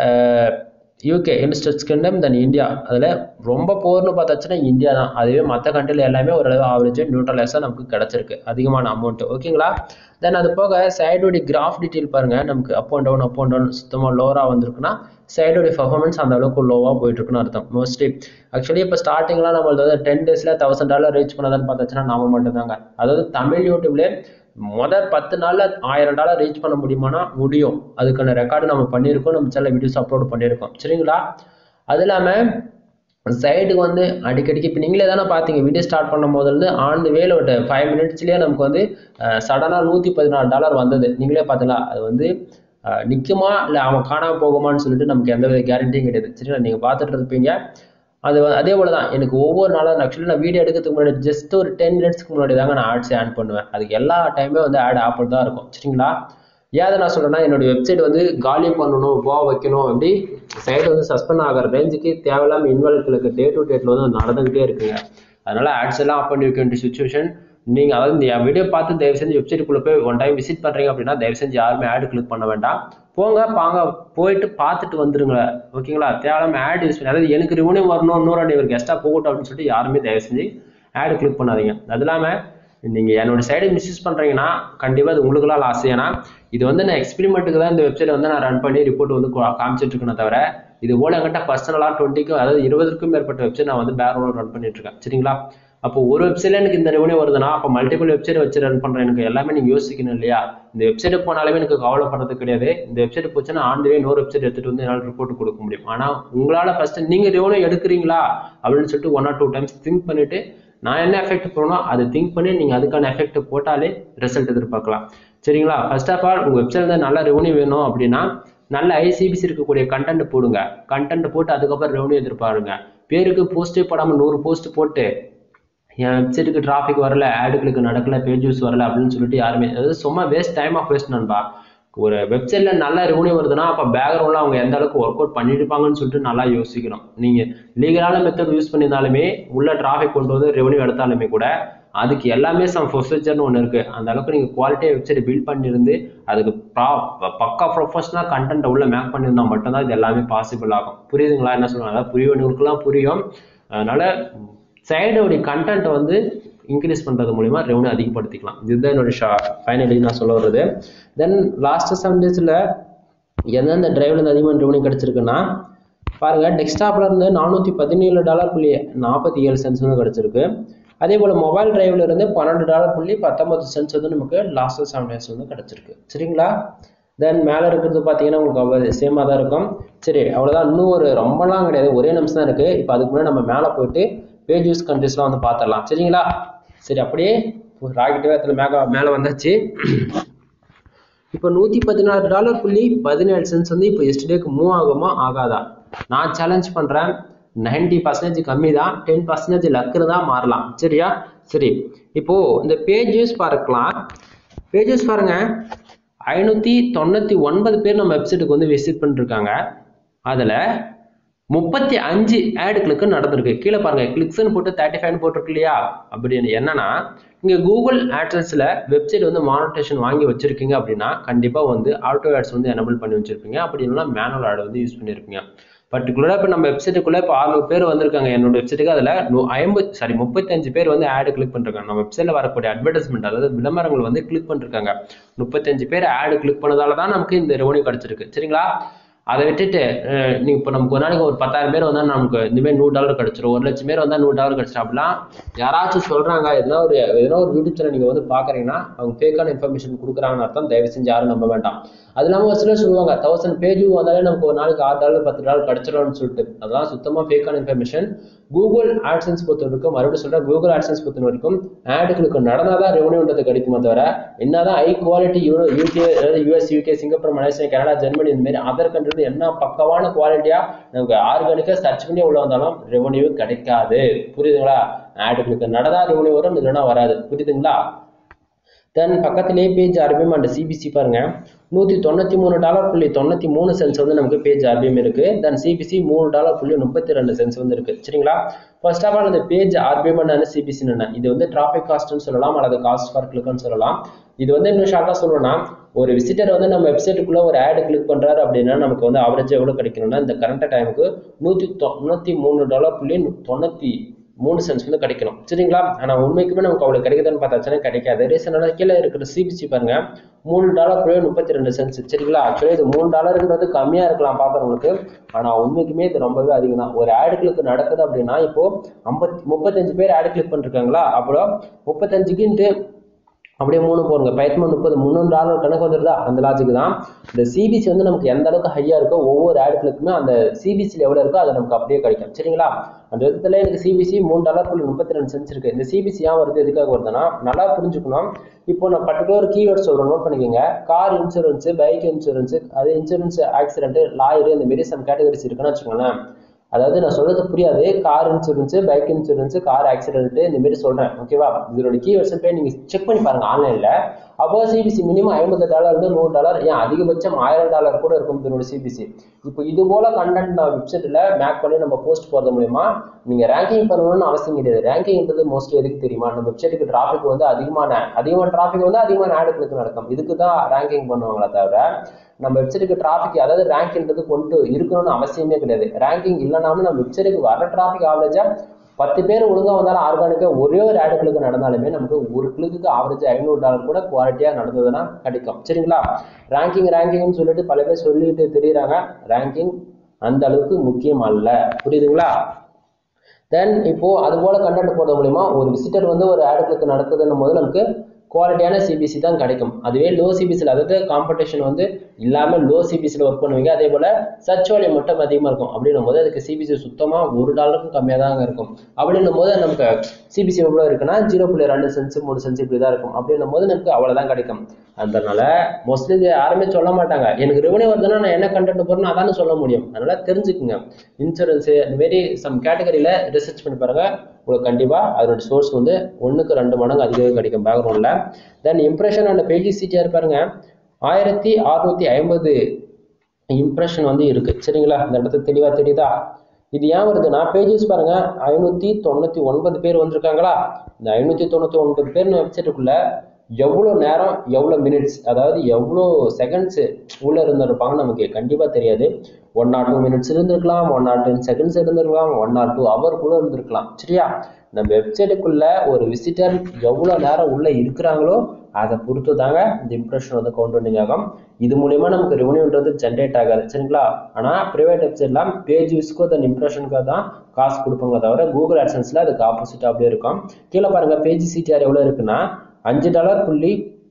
UK United Kingdom then India அதில் ரொம்ப போர்னு பார்த்தாச்சுன்னா இந்தியா தான் அதுவே மற்ற கண்ட்ரியில் எல்லாமே ஓரளவு ஆவரேஜ் நியூட்ரலைஸாக நமக்கு கிடச்சிருக்கு அதிகமான அமௌண்ட் ஓகேங்களா தென் அது போக சைடோடைய கிராஃப் டீட்டெயில் பாருங்கள் நமக்கு up and down up and down சுத்தமாக லோவராக வந்திருக்குன்னா சைடோடைய பர்ஃபார்மன்ஸ் அந்த அளவுக்கு லோவாக போயிட்டு இருக்குன்னு அர்த்தம் மோஸ்ட்லி ஆக்சுவலி இப்போ ஸ்டார்டிங்லாம் நம்மளது வந்து டென் டேஸில் தௌசண்ட் டாலர் ரீச் பண்ணதான்னு பார்த்தாச்சுன்னா நாம மட்டும்தாங்க அதாவது தமிழ் யூடியூப்லேயே முதல் பத்து நாளில் ஆயிரம் டாலர் ரீச் பண்ண முடியுமானா முடியும் அதுக்கான ரெக்கார்டு நம்ம பண்ணியிருக்கோம் நம்ம சேனல் வீடியோஸ் அப்லோட் பண்ணியிருக்கோம் சரிங்களா அது இல்லாமல் சைடுக்கு வந்து அடிக்கடிக்கு இப்போ நீங்களே தானே பார்த்தீங்க வீடியோ ஸ்டார்ட் பண்ணும் போதுலேருந்து ஆன் தி வேல ஒரு ஃபைவ் மினிட்ஸ்லேயே நமக்கு வந்து சடனாக நூற்றி பதினாறு டாலர் வந்தது நீங்களே பார்த்தீங்களா அது வந்து நிற்குமா இல்லை அவன் காணாமல் போகுமான்னு சொல்லிட்டு நமக்கு எந்த வித கேரண்டியும் கிடையாது சரிங்களா நீங்கள் பார்த்துட்டு இருப்பீங்க அது அதே போல தான் எனக்கு ஒவ்வொரு நாளும் ஆக்சுவலி நான் வீடியோ எடுக்கிறதுக்கு முன்னாடி ஜஸ்ட் ஒரு டென் மினிட்ஸ்க்கு முன்னாடி தாங்க நான் ஆட்ஸ் ஆட் பண்ணுவேன் அதுக்கு எல்லா டைமே வந்து ஆட் ஆப்பிள் தான் இருக்கும் சரிங்களா ஏன் அதை நான் சொல்கிறேன்னா என்னுடைய வெப்சைட் வந்து காலி பண்ணணும் போ வைக்கணும் அப்படி சைடு வந்து சஸ்பெண்ட் ஆகிற ரேஞ்சுக்கு தேவையில்லாமல் இன்வால்வ்களுக்கு டே டு டேட்டில் வந்து நடந்துக்கிட்டே இருக்குங்க அதனால் ஆட்ஸ் எல்லாம் ஆஃப் பண்ணி வைக்க வேண்டிய சுச்சுவேஷன் நீங்கள் அதாவது இந்த வீடியோ பார்த்து தயவு செஞ்சு வெப்சைட்டுக்குள்ளே போய் ஒன் டைம் விசிட் பண்ணுறீங்க அப்படின்னா தயவு செஞ்சு யாருமே ஆடு கிளிக் பண்ண வேண்டாம் போங்க பாங்க போயிட்டு பார்த்துட்டு வந்துருங்க ஓகேங்களா தேவையில்லாம ஆட் யூஸ் பண்ணி அதாவது எனக்கு ரிவன்யூ வரணும் இன்னொரு ரெண்டு இவர் கெஸ்ட்டாக போகட்டும் அப்படின்னு சொல்லிட்டு யாருமே தயவு செஞ்சு ஆடு கிளிக் பண்ணாதீங்க அது இல்லாமல் நீங்கள் என்னோட சைடை மிஸ்யூஸ் பண்ணுறீங்கன்னா கண்டிப்பாக அது உங்களுக்குலாம் லாஸ் ஏன்னா இது வந்து நான் எக்ஸ்பெரிமெண்ட்டுக்கு தான் இந்த வெப்சைட் வந்து நான் ரன் பண்ணி ரிப்போர்ட் வந்து காமிச்சிட்டு இருக்கேனே தவிர இது போல என்கிட்ட பர்சனலாக டுவெண்ட்டிக்கும் அதாவது இருபதுக்கும் மேற்பட்ட வெப்சைட் நான் வந்து பேக்ரவுண்ட் ரன் பண்ணிட்டு இருக்கேன் சரிங்களா அப்போ ஒரு வெப்சைட்ல எனக்கு இந்த ரெவன்யூ வருதுன்னா அப்போ மல்டிபிள் வெப்சைட் வச்சு ரன் பண்றேன் எனக்கு எல்லாமே நீங்க யோசிக்கணும் இல்லையா இந்த வெப்சைட் போனாலுமே எனக்கு கவலைப்படுறது கிடையாது இந்த வெப்சைட் போச்சுன்னா ஆண்டுவே இன்னொரு வெப்சைட் எடுத்துட்டு வந்து என்னால் ரிப்போர்ட் கொடுக்க முடியும் ஆனா உங்களால ஃபர்ஸ்ட் நீங்க ரெவன்யூ எடுக்கிறீங்களா அப்படின்னு சொல்லிட்டு one or two times think பண்ணிட்டு நான் என்ன எஃபெக்ட் போடணும் அதை திங்க் பண்ணி நீங்க அதுக்கான எஃபெக்ட் போட்டாலே ரிசல்ட் எதிர்பார்க்கலாம் சரிங்களா ஃபர்ஸ்ட் ஆஃப் ஆல் உங்க வெப்சைட்ல நல்ல ரெவன்யூ வேணும் அப்படின்னா நல்ல ஐசிபிசி இருக்கக்கூடிய கண்டென்ட் போடுங்க கண்டென்ட் போட்டு அதுக்கப்புறம் ரெவன்யூ எதிர்பாருங்க பேருக்கு போஸ்டே போடாம நூறு போஸ்ட் போட்டு என் வெப்சைட்டுக்கு டிராஃபிக் வரல ஆடுகளுக்கு நடக்கல பேஜ் யூஸ் வரல அப்படின்னு சொல்லிட்டு யாருமே அதாவது சும்மா வேஸ்ட் டைம் ஆஃப் வேஸ்ட் நண்பா ஒரு வெப்சைட்ல நல்ல ரெவன்யூ வருதுன்னா அப்போ பேக்ரவுண்ட்ல அவங்க எந்த அளவுக்கு ஒர்க் அவுட் பண்ணியிருப்பாங்கன்னு சொல்லிட்டு நல்லா யோசிக்கணும் நீங்க லீகலான மெத்தட் யூஸ் பண்ணியிருந்தாலுமே உள்ள டிராஃபிக் கொண்டு வந்து ரெவன்யூ எடுத்தாலுமே கூட அதுக்கு எல்லாமே சம் ப்ரொசீஜர்னு ஒன்று இருக்கு அந்த அளவுக்கு நீங்க குவாலிட்டியாக வெப்சைட் பில்ட் பண்ணியிருந்து அதுக்கு ப்ரா பக்கா ப்ரொஃபஷனல் கண்டென்ட் உள்ள மேக் பண்ணியிருந்தா மட்டும்தான் இது எல்லாமே பாசிபிள் ஆகும் புரியுதுங்களா என்ன சொல்லுவாங்க அதாவது புரியவனுக்குலாம் புரியும் அதனால சைடோடைய கண்டென்ட் வந்து இன்க்ரீஸ் பண்ணுறது மூலிமா ரெவன்யூ அதிகப்படுத்திக்கலாம் இதுதான் என்னோட ஷா ஃபைனலி நான் சொல்ல வர்றது தென் லாஸ்ட் செவன் டேஸில் எந்தெந்த டிரைவ்ல இருந்து அதிகமாக ரெவன்யூ கிடச்சிருக்குன்னா பாருங்க டெஸ்க்டாப்ல இருந்து நானூற்றி பதினேழு டாலர் புள்ளி நாற்பத்தி ஏழு சென்ஸ் வந்து கிடச்சிருக்கு அதே போல் மொபைல் டிரைவ்ல இருந்து பன்னெண்டு டாலர் புள்ளி பத்தொன்பது சென்ஸ் வந்து நமக்கு லாஸ்ட் செவன் டேஸ் வந்து கிடச்சிருக்கு சரிங்களா தென் மேலே இருக்கிறது பார்த்தீங்கன்னா உங்களுக்கு அவ்வளோ சேமாக தான் இருக்கும் சரி அவ்வளோதான் இன்னும் ஒரு ரொம்பலாம் கிடையாது ஒரே நிமிஷம் தான் இருக்குது இப்போ அதுக்கு முன்னாடி நம்ம மேலே போயிட்டு பேஜ் யூஸ் கண்ட்ரிஸ்லாம் வந்து பார்த்துடலாம் சரிங்களா சரி அப்படியே ராக்கெட் வேகத்தில் மேக மேலே வந்தாச்சு இப்போ நூற்றி பதினாறு டாலர் புள்ளி பதினேழு சென்ஸ் வந்து இப்போ எஸ்டேக்கு மூவ் ஆகுமா ஆகாதா நான் சேலஞ்ச் பண்ணுறேன் நைன்டி பர்சன்டேஜ் கம்மி தான் டென் பர்சன்டேஜ் லக்கு தான் மாறலாம் சரியா சரி இப்போ இந்த பேஜஸ் பார்க்கலாம் பேஜஸ் பாருங்க ஐநூற்றி தொண்ணூற்றி ஒன்பது பேர் நம்ம வெப்சைட்டுக்கு வந்து விசிட் பண்ணிருக்காங்க அதில் முப்பத்தி அஞ்சு ஆடு கிளிக்கு நடந்திருக்கு கீழே பாருங்க கிளிக்ஸ்னு போட்டு தேர்ட்டி ஃபைவ் போட்டிருக்கு இல்லையா அப்படின்னு என்னன்னா இங்கே கூகுள் ஆட்சன்ஸில் வெப்சைட் வந்து மானிட்டேஷன் வாங்கி வச்சிருக்கீங்க அப்படின்னா கண்டிப்பாக வந்து ஆட்டோ ஆட்ஸ் வந்து எனபிள் பண்ணி வச்சிருப்பீங்க அப்படி இல்லைனா மேனுவல் ஆட் வந்து யூஸ் பண்ணியிருப்பீங்க பர்டிகுலராக இப்போ நம்ம வெப்சைட்டுக்குள்ளே இப்போ அறுநூறு பேர் வந்திருக்காங்க என்னோட வெப்சைட்டுக்கு அதில் ஐம்பது சாரி முப்பத்தஞ்சு பேர் வந்து ஆடு கிளிக் பண்ணிருக்காங்க நம்ம வெப்சைட்டில் வரக்கூடிய அட்வர்டைஸ்மெண்ட் அதாவது விளம்பரங்கள் வந்து கிளிக் பண்ணிருக்காங்க முப்பத்தஞ்சு பேர் ஆடு கிளிக் பண்ணதால தான் நமக்கு இந்த ரெவன்யூ கிடச்சிருக்கு சரிங்களா அதை விட்டுட்டு அஹ், நீ இப்போ நமக்கு ஒரு நாளைக்கு ஒரு பத்தாயிரம் பேர் வந்தால் நமக்கு இனிமேல் நூறு டாலர் கிடச்சிரும் ஒரு லட்சம் பேர் வந்தால் நூறு டாலர் கிடச்சிரும் அப்படிலாம் யாராச்சும் சொல்கிறாங்க எதனா ஒரு எதனா ஒரு யூடியூப் சேனல் நீங்கள் வந்து பார்க்குறீங்கன்னா அவங்க ஃபேக்கான இன்ஃபர்மேஷன் கொடுக்குறாங்கன்னு அர்த்தம் தயவு செஞ்சு யாரும் நம்ப வேண்டாம் அது இல்லாமல் ஒரு சிலர் சொல்லுவாங்க தௌசண்ட் பேஜ் வந்தாலே நமக்கு ஒரு நாளைக்கு ஆறு டாலர் பத்து டாலர் கிடச்சிரும்னு சொல்லிட்டு அதெல்லாம் சுத்தமாக ஃபேக்கான இன்ஃபர்மேஷன் கூகுள் ஆட்சன்ஸ் பொறுத்த வரைக்கும் மறுபடியும் சொல்கிறேன் கூகுள் ஆட்சன்ஸ் பொறுத்த வரைக்கும் ஆடுகளுக்கு நடந்தால் தான் ரெவன்யூன்றது கிடைக்குமே தவிர என்னதான் ஹை குவாலிட்டி யூரோ யூகே அதாவது US UK Singapore Malaysia Canada Germany இந்த மாதிரி அதர் கண்ட்ரி என்ன பக்கவான குவாலிட்டியா நமக்கு ஆர்கானிக்காக சர்ச் பண்ணி உள்ள வந்தாலும் ரெவன்யூ கிடைக்காது புரியுதுங்களா ஆடுகளுக்கு நடந்தா ரெவன்யூ வரும் இல்லைன்னா வராது புரியுதுங்களா தென் பக்கத்துலேயே பேஜ் ஆர்பிஎம் அண்ட் சிபிசி பாருங்க நூற்றி தொண்ணூற்றி மூணு டாலர் புள்ளி தொண்ணூற்றி மூணு சென்ஸ் வந்து நமக்கு பேஜ் ஆர்பிஎம் இருக்கு தென் சிபிசி மூணு டாலர் புள்ளி முப்பத்தி ரெண்டு சென்ஸ் வந்து இருக்கு சரிங்களா ஃபர்ஸ்ட் ஆஃப் ஆல் இந்த பேஜ் ஆர்பிஎம் அண்ட் சிபிசி என்ன இது வந்து டிராஃபிக் காஸ்ட்னு சொல்லலாம் அல்லது காஸ்ட் ஃபார் கிளிக்னு சொல்லலாம் இது வந்து இன்னும் ஷார்ட்டாக சொல்லணும்னா ஒரு விசிட்டர் வந்து நம்ம வெப்சைட்டுக்குள்ள ஒரு ஆடு கிளிக் பண்றாரு அப்படின்னா நமக்கு வந்து அவரேஜ் எவ்வளவு கிடைக்கணும்னா இந்த கரண்ட் டைமுக்கு நூற்றி தொண்ணூற்றி மூணு டாலர் புள்ளி தொண்ணூற்றி மூணு சென்ஸ் வந்து கிடைக்கணும் சரிங்களா ஆனால் உண்மைக்குமே நமக்கு அவ்வளோ கிடைக்குதுன்னு பார்த்தாச்சுன்னா கிடைக்காது ரீசனால கீழே இருக்கிற சிபிசி பாருங்க மூணு டாலர் புள்ளி முப்பத்தி ரெண்டு சென்ஸ் சரிங்களா ஆக்சுவலி இது மூணு டாலருன்றது கம்மியாக இருக்கலாம் பார்க்குறவங்களுக்கு ஆனால் உண்மைக்குமே இது ரொம்பவே அதிகம் தான் ஒரு ஆடு கிளிக் நடக்குது அப்படின்னா இப்போ ஐம்பத்தி முப்பத்தஞ்சு பேர் ஆடு கிளிக் பண்ணிருக்காங்களா அப்புறம் முப்பத்தஞ்சுக்குன்ட்டு அப்படியே மூணு போடுங்க பயத்தமாக முப்பது முந்நூறு டாலர் கணக்கு வந்துருதா அந்த லாஜிக் தான் இந்த சிபிசி வந்து நமக்கு எந்த அளவுக்கு ஹையாக இருக்கோ ஒவ்வொரு ஆடுகளுக்குமே அந்த சிபிசியில் எவ்வளோ இருக்கோ அது நமக்கு அப்படியே கிடைக்கும் சரிங்களா அந்த விதத்தில் எனக்கு சிபிசி மூணு டாலர் புள்ளி முப்பத்தி ரெண்டு சென்ஸ் இருக்கு இந்த சிபிசி ஏன் வருது எதுக்காக வருதுன்னா நல்லா புரிஞ்சுக்கணும் இப்போ நான் பர்டிகுலர் கீவேர்ட் சொல்கிறேன் நோட் பண்ணிக்கோங்க கார் இன்சூரன்ஸ் பைக் இன்சூரன்ஸ் அது இன்சூரன்ஸ் ஆக்சிடென்ட் லாயர் இந்த மாரி சம் கேட்டகரிஸ் இருக்குன்னு வச்சுக்கோங்களேன் அதாவது நான் சொல்றது புரியாது car insurance bike insurance car accident இந்த மாதிரி சொல்றேன் ஓகேவா இதோட கீவேர்ட்ஸ் போய் நீங்க செக் பண்ணி பாருங்க ஆன்லைன்ல அப்போ சிபிசி மினிமம் ஐம்பது டாலர் இருந்து நூறு டாலர் ஏன் அதிகபட்சம் ஆயிரம் டாலர் கூட இருக்கும் இதனோட சிபிசி இப்போ இது போல கண்டென்ட் நான் வெப்சைட்ல மேக் பண்ணி நம்ம போஸ்ட் போறது மூலியமா நீங்க ரேங்கிங் பண்ணணும்னு அவசியம் கிடையாது ரேங்கிங்ன்றது மோஸ்ட்லி எதுக்கு தெரியுமா நம்ம வெப்சைட்டுக்கு டிராஃபிக் வந்து அதிகமான அதிகமான டிராஃபிக் வந்து அதிகமான ஆடுகளுக்கு நடக்கும் இதுக்கு தான் ரேங்கிங் பண்ணுவாங்களே தவிர நம்ம வெப்சைட்டுக்கு டிராஃபிக் அதாவது ரேங்க்ன்றது கொண்டு இருக்கணும்னு அவசியமே கிடையாது ரேங்கிங் இல்லைனாலும் நம்ம வெப்சைட்டுக்கு வர டிராஃபிக் ஆவரேஜா பத்து பேர் ஒழுங்கா வந்தாலும் ஆர்கானிக்கா ஒரே ஒரு ஆடு கிளிக்கு நடந்தாலுமே நமக்கு ஒரு கிளிக்கு ஆவரேஜ் ஐநூறு டாலர் கூட குவாலிட்டியா நடந்ததுன்னா கிடைக்கும் சரிங்களா ரேங்கிங் ரேங்கிங்னு சொல்லிட்டு பல பேர் சொல்லிட்டு தெரியுறாங்க ரேங்கிங் அந்த அளவுக்கு முக்கியம் அல்ல புரியுதுங்களா தென் இப்போ அது போல கண்டென்ட் போடுறது மூலியமா ஒரு விசிட்டர் வந்து ஒரு ஆடு கிளிக் நடக்குதுன்னும் போது நமக்கு குவாலிட்டியான சிபிசி தான் கிடைக்கும் அதுவே லோ சிபிசியில் அதாவது காம்படிஷன் வந்து இல்லாமல் லோ சிபிசியில் ஒர்க் பண்ணுவீங்க அதே போல் சர்ச் வால்யூம் மட்டும் அதிகமாக இருக்கும் அப்படின்னும் போது அதுக்கு சிபிசி சுத்தமாக ஒரு டாலருக்கும் கம்மியாக தான் இருக்கும் அப்படின்னும் போது நமக்கு சிபிசி எவ்வளோ இருக்குன்னா ஜீரோ புள்ளி ரெண்டு சென்ஸ் மூணு சென்ஸ் இப்படி தான் இருக்கும் அப்படின்னும் போது நமக்கு அவ்வளோதான் கிடைக்கும் அதனால மோஸ்ட்லி இது யாருமே சொல்ல மாட்டாங்க எனக்கு ரெவன்யூ வருதுன்னா நான் என்ன கண்டென்ட் போறேன்னு அதானே சொல்ல முடியும் அதனால தெரிஞ்சுக்குங்க இன்சூரன்ஸ் இந்த மாரி சம் கேட்டகரியில ரிசர்ச் பண்ணி பாருங்க உங்களுக்கு கண்டிப்பா அதோட சோர்ஸ் வந்து ஒண்ணுக்கு ரெண்டு மடங்கு அதிகமாக கிடைக்கும் பேக்ரவுண்ட்ல then impression and page CTR பாருங்க ஆயிரத்தி அறுநூத்தி ஐம்பது இம்ப்ரெஷன் வந்து இருக்கு சரிங்களா இந்த இடத்துல தெளிவா தெரியுதா இது ஏன் வருதுன்னா பேஜஸ் பாருங்க ஐநூத்தி தொண்ணூத்தி ஒன்பது பேர் வந்திருக்காங்களா இந்த ஐநூத்தி தொண்ணூத்தி ஒன்பது பேர் வெப்சைட்டுக்குள்ள எவ்வளோ நேரம் எவ்வளோ மினிட்ஸ் அதாவது எவ்வளோ செகண்ட்ஸ் உள்ள இருந்திருப்பாங்க நமக்கு கண்டிப்பா தெரியாது ஒன் நாட் டூ மினிட்ஸ் இருந்திருக்கலாம் ஒன் நாட் டென் செகண்ட்ஸ் இருந்திருக்கலாம் ஒன் நாட் டூ ஹவர் கூட இருந்திருக்கலாம் சரியா நம்ம வெப்சைட்டுக்குள்ள ஒரு விசிட்டர் எவ்வளோ நேரம் உள்ள இருக்கிறாங்களோ அதை பொறுத்து தாங்க இந்த இம்ப்ரெஷன் வந்து கவுண்டிங் ஆகும் இது மூலியமா நமக்கு ரெவன்யூன்றது ஜென்ரேட் ஆகாது சரிங்களா ஆனால் ப்ரைவேட் வெப்சைட்லாம் பேஜ் விஸ்க்கோ தன் இம்ப்ரெஷனுக்கு தான் காசு கொடுப்பாங்க தவிர கூகுள் ஆட்சன்ஸில் அதுக்கு ஆப்போசிட் அப்படியே இருக்கும் கீழே பாருங்க பேஜ் சிடிஆர் எவ்வளோ இருக்குன்னா அஞ்சு டாலர் புள்ளி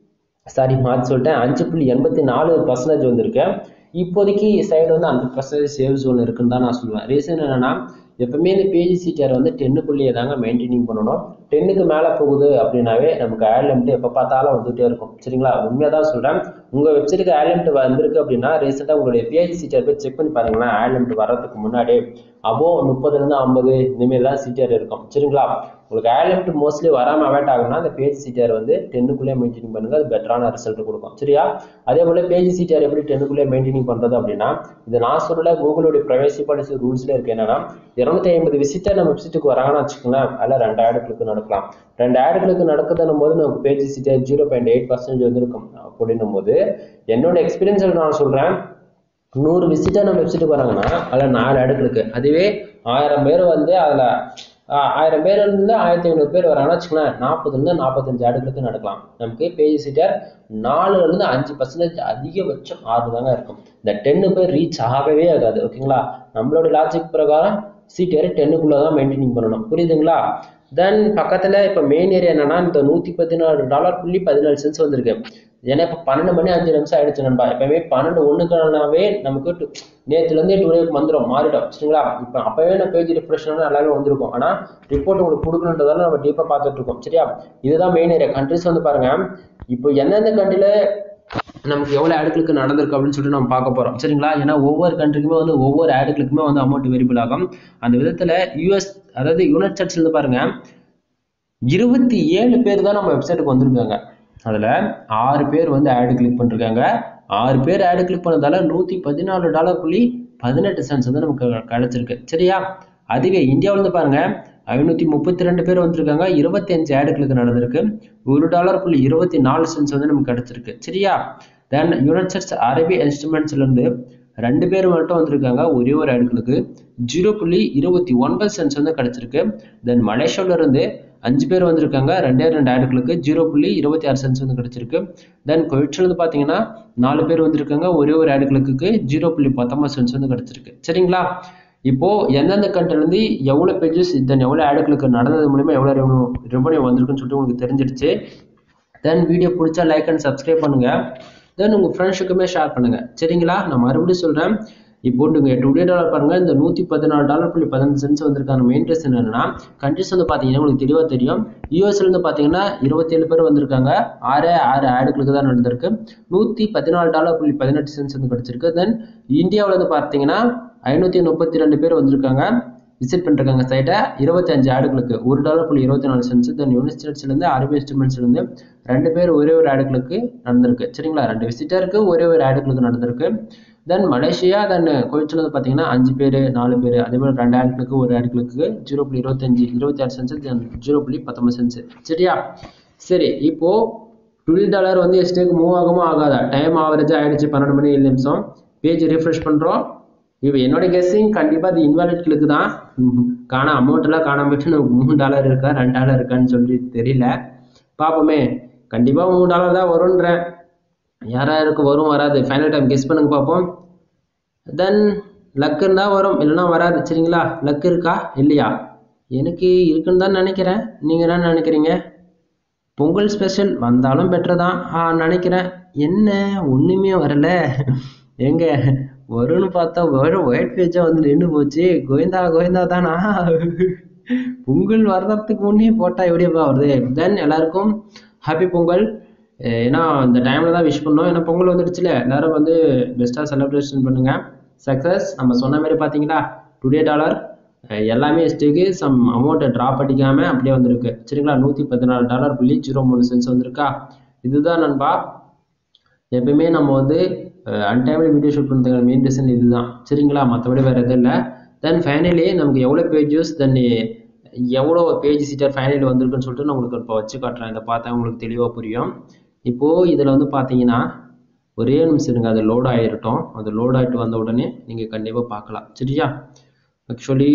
சாரி மாற்றி சொல்லிட்டேன் அஞ்சு புள்ளி எண்பத்தி நாலு பர்சன்டேஜ் வந்திருக்கு இப்போதைக்கு சைடு வந்து ஹண்ட்ரட் பர்சன்டேஜ் சேவ் ஜோன் இருக்குன்னு தான் நான் சொல்லுவேன் ரீசன் என்னன்னா எப்பவுமே இந்த பேஜ் சிடிஆர் வந்து டென்னுக்குள்ளேயே தாங்க மெயின்டைனிங் பண்ணணும் டென்னுக்கு மேலே போகுது அப்படின்னாவே நமக்கு ஆட் லிமிட் எப்போ பார்த்தாலும் வந்துகிட்டே இருக்கும் சரிங்களா உண்மையாக தான் சொல்கிறேன் உங்கள் வெப்சைட்டுக்கு ஆட் லிமிட் வந்திருக்கு அப்படின்னா ரீசெண்டாக உங்களுடைய பேஜ் சிடிஆர் போய் செக் பண்ணி பாருங்களேன் ஆட் லிமிட் வர்றதுக்கு முன்னாடி அபோ முப்பதுலேருந்து ஐம்பது இந்தமாரிலாம் சிடிஆர் இருக்கும் சரிங்களா உங்களுக்கு ஆட் லிமிட் மோஸ்ட்லி வராமல் அவேட் ஆகும்னா அந்த பேஜ் சிடிஆர் வந்து டென்னுக்குள்ளே மெயின்டைன் பண்ணுங்க அது பெட்டரான ரிசல்ட் கொடுக்கும் சரியா அதே போல் பேஜ் சிடிஆர் எப்படி டென்னுக்குள்ளே மெயின்டைனிங் பண்ணுறது அப்படின்னா இது நான் சொல்லல கூகுளுடைய ப்ரைவசி பாலிசி ரூல்ஸில் இருக்கு என்னன்னா இரநூத்தி ஐம்பது விசிட்டர் நம்ம வெப்சைட்டுக்கு வராங்கன்னு வச்சுக்கோங்களேன் அதில் ரெண்டு ஆடுகளுக்கு நடக்கலாம் ரெண்டு ஆடுகளுக்கு நடக்குதுன்னும் போது நமக்கு page CTR zero point eight percentage வந்துருக்கும் அப்படின்னும் போது என்னோட எக்ஸ்பீரியன்ஸில் நான் சொல்கிறேன் நூறு விசிட்டர் நம்ம வெப்சைட்டுக்கு வராங்கன்னா அதில் நாலு அடுக்களுக்கு அதுவே ஆயிரம் பேர் வந்து அதில் ஆயிரம் பேர் இருந்து ஆயிரத்தி ஐநூறு பேர் வராங்கன்னா வச்சுக்கோங்களேன் நாற்பதுலேருந்து நாற்பத்தஞ்சு அடுக்களுக்கு நடக்கலாம் நமக்கு பேஜ் சீட்டர் நாலுலேருந்து அஞ்சு பர்சன்டேஜ் அதிகபட்சம் ஆறு தாங்க இருக்கும் இந்த டென்னு பேர் ரீச் ஆகவே ஆகாது ஓகேங்களா நம்மளோட லாஜிக் பிரகாரம் சீட்டர் டென்னுக்குள்ளே தான் மெயின்டைனிங் பண்ணணும் புரியுதுங்களா தென் பக்கத்தில் இப்போ மெயின் ஏரியா என்னன்னா இந்த நூற்றி பதினாலு டாலர் புள்ளி பதினாலு சென்ஸ் வந்திருக்கு ஏன்னா இப்போ பன்னெண்டு மணி அஞ்சு நிமிஷம் ஆயிடுச்சு நண்பா எப்பவுமே பன்னெண்டு ஒன்றுக்குனாவே நமக்கு நேற்றுலேருந்தே டூ டேக்கு வந்துடும் மாறிடும் சரிங்களா இப்போ அப்போவே நான் பேஜ் ரிஃப்ரெஷ் நல்லாவே வந்திருக்கும் ஆனால் ரிப்போர்ட் உங்களுக்கு கொடுக்கணுன்றதால நம்ம டீப்பாக பார்த்துட்டு இருக்கோம் சரியா இதுதான் மெயின் ஏரியா கண்ட்ரிஸ் வந்து பாருங்க இப்போ எந்தெந்த கண்ட்ரியில் நமக்கு எவ்வளோ ஆடுகளுக்கு நடந்திருக்கு அப்படின்னு சொல்லிட்டு நம்ம பார்க்க போகிறோம் சரிங்களா ஏன்னா ஒவ்வொரு கண்ட்ரிக்குமே வந்து ஒவ்வொரு ஆடுகளுக்குமே வந்து அமௌண்ட் வெரிபிள் ஆகும் அந்த விதத்தில் யூஎஸ் அதாவது யுனைட் ஸ்டேட்ஸ்லேருந்து பாருங்க இருபத்தி ஏழு பேர் தான் நம்ம வெப்சைட்டுக்கு வந்திருக்காங்க அதில் ஆறு பேர் வந்து ஆடு கிளிக் பண்ணிருக்காங்க ஆறு பேர் ஆடு கிளிக் பண்ணதால நூற்றி பதினாலு டாலர் புள்ளி பதினெட்டு சென்ஸ் வந்து நமக்கு கிடைச்சிருக்கு சரியா அதுவே இந்தியாவிலேருந்து பாருங்க ஐநூற்றி முப்பத்தி ரெண்டு பேர் வந்திருக்காங்க இருபத்தஞ்சு ஆடுகளுக்கு நடந்திருக்கு ஒரு டாலர் புள்ளி இருபத்தி நாலு சென்ஸ் வந்து நமக்கு கிடைச்சிருக்கு சரியா தென் யுனைட் ஸ்டேட்ஸ் அரபி இன்ஸ்ட்ருமெண்ட்ஸ்லேருந்து ரெண்டு பேர் மட்டும் வந்திருக்காங்க ஒரே ஒரு ஆடுகளுக்கு ஜீரோ புள்ளி இருபத்தி ஒன்பது சென்ஸ் வந்து கிடைச்சிருக்கு தென் மலேசியாவில இருந்து அஞ்சு பேர் வந்திருக்காங்க ரெண்டே ரெண்டு ஆடுகளுக்கு ஜீரோ புள்ளி இருபத்தி ஆறு சென்ஸ் வந்து கிடைச்சிருக்கு தென் கொயிட்ஸ்லேருந்து பார்த்தீங்கன்னா நாலு பேர் வந்திருக்காங்க ஒரே ஒரு ஆடுகளுக்கு ஜீரோ புள்ளி பத்தொன்பது சென்ஸ் வந்து கிடைச்சிருக்கு சரிங்களா இப்போ எந்தெந்த கண்ட்ரிலேருந்து எவ்வளோ பேஜஸ் தென் எவ்வளோ ஆடுகளுக்கு நடந்தது மூலியமா எவ்வளோ ரெவன்யூ ரெவன்யூ வந்திருக்குன்னு சொல்லிட்டு உங்களுக்கு தெரிஞ்சிடுச்சு தென் வீடியோ பிடிச்சா லைக் அண்ட் சப்ஸ்கிரைப் பண்ணுங்க தென் உங்கள் ஃப்ரெண்ட்ஸுக்குமே ஷேர் பண்ணுங்க சரிங்களா நான் மறுபடியும் சொல்கிறேன் இப்போ நீங்கள் டுடே டாலர் பாருங்க இந்த நூற்றி பதினாலு டாலர் புள்ளி பதினஞ்சு சென்ஸ் வந்திருக்கான மெயின் ரீசன் என்னன்னா கண்ட்ரிஸ் வந்து பார்த்தீங்கன்னா உங்களுக்கு தெளிவாக தெரியும் யூஎஸ்ல இருந்து பார்த்தீங்கன்னா இருபத்தேழு பேர் வந்திருக்காங்க ஆறு ஆறு ஆடுகளுக்கு தான் நடந்திருக்கு நூற்றி பதினாலு டாலர் புள்ளி பதினெட்டு சென்ஸ் வந்து கிடைச்சிருக்கு தென் இந்தியாவில் வந்து பார்த்தீங்கன்னா ஐநூற்றி முப்பத்தி ரெண்டு பேர் வந்திருக்காங்க விசிட் பண்ணிருக்காங்க சைட்டை இருபத்தஞ்சு ஆடுகளுக்கு ஒரு டாலர் புள்ளி இருபத்தி நாலு சென்ஸ் தென் யூனிட் ஸ்டேட்ஸ்லேருந்து அரபி இன்ஸ்ட்ருமெண்ட்ஸ்லேருந்து ரெண்டு பேர் ஒரே ஒரு ஆடுகளுக்கு நடந்திருக்கு சரிங்களா ரெண்டு விசிட்டருக்கு ஒரே ஒரு ஆடுகளுக்கு நடந்திருக்கு தென் மலேசியா தென் கோயிட்ஸ்லேருந்து பார்த்தீங்கன்னா அஞ்சு பேர் நாலு பேர் அதே போல் ரெண்டு ஆடுகளுக்கு ஒரு ஆடுகளுக்கு ஜீரோ புள்ளி இருபத்தஞ்சு இருபத்தி ஆறு சென்ஸ் தென் ஜீரோ புள்ளி பத்தொன்பது சென்ஸ் சரியா சரி இப்போ டுவெல் டாலர் வந்து எஸ்டேக்கு மூவ் ஆகுமோ ஆகாதா டைம் ஆவரேஜாக ஆயிடுச்சு பன்னெண்டு மணி ஏழு நிமிஷம் பேஜ் ரிஃப்ரெஷ் பண்ணுறோம் இப்போ என்னோட கெஸ்ஸிங் கண்டிப்பாக அது இன்வாலிட் கிளிக்கு தான் காண அமௌண்ட் எல்லாம் காணாம போயிட்டு நமக்கு மூணு டாலர் இருக்கா ரெண்டு டாலர் இருக்கான்னு சொல்லி தெரியல பார்ப்போமே கண்டிப்பாக மூணு டாலர் தான் வரும்ன்றேன் யாரா இருக்கு வரும் வராது ஃபைனல் டைம் கெஸ் பண்ணுங்க பார்ப்போம் தென் லக் இருந்தால் வரும் இல்லைன்னா வராது சரிங்களா லக் இருக்கா இல்லையா எனக்கு இருக்குன்னு தான் நினைக்கிறேன் நீங்கள் என்ன நினைக்கிறீங்க பொங்கல் ஸ்பெஷல் வந்தாலும் பெட்டர் தான் ஆ நினைக்கிறேன் என்ன ஒன்றுமே வரல எங்க வரும்னு பார்த்தா வரும் ஒயிட் பேஜாக வந்து நின்று போச்சு கோவிந்தா கோவிந்தா தானா பொங்கல் வர்றதுக்கு முன்னே போட்டால் எப்படியப்பா வருது தென் எல்லாருக்கும் ஹாப்பி பொங்கல் ஏன்னா இந்த டைமில் தான் விஷ் பண்ணோம் ஏன்னா பொங்கல் வந்துடுச்சுல எல்லாரும் வந்து பெஸ்ட்டாக செலிப்ரேஷன் பண்ணுங்க சக்ஸஸ் நம்ம சொன்ன மாதிரி பார்த்தீங்களா டுடே டாலர் எல்லாமே எஸ்டேக்கு சம் அமௌண்ட்டை ட்ராப் அடிக்காமல் அப்படியே வந்திருக்கு சரிங்களா நூற்றி பதினாலு டாலர் புள்ளி ஜீரோ மூணு சென்ஸ் வந்திருக்கா இதுதான் நண்பா எப்பயுமே நம்ம வந்து அன்டைம்லி வீடியோ ஷூட் பண்ணுறதுக்கான மெயின் ரீசன் இதுதான் சரிங்களா மற்றபடி வேறு எதுவும் இல்லை தென் ஃபைனலி நமக்கு எவ்வளோ பேஜஸ் தென் எவ்வளோ பேஜ் சீட்டர் ஃபைனலி வந்திருக்குன்னு சொல்லிட்டு நான் உங்களுக்கு இப்போ வச்சு காட்டுறேன் இதை பார்த்தா உங்களுக்கு தெளிவாக புரியும் இப்போது இதில் வந்து பார்த்தீங்கன்னா ஒரே நிமிஷம் இருங்க அது லோட் ஆகிருட்டோம் அது லோட் ஆகிட்டு வந்த உடனே நீங்கள் கண்டிப்பாக பார்க்கலாம் சரியா ஆக்சுவலி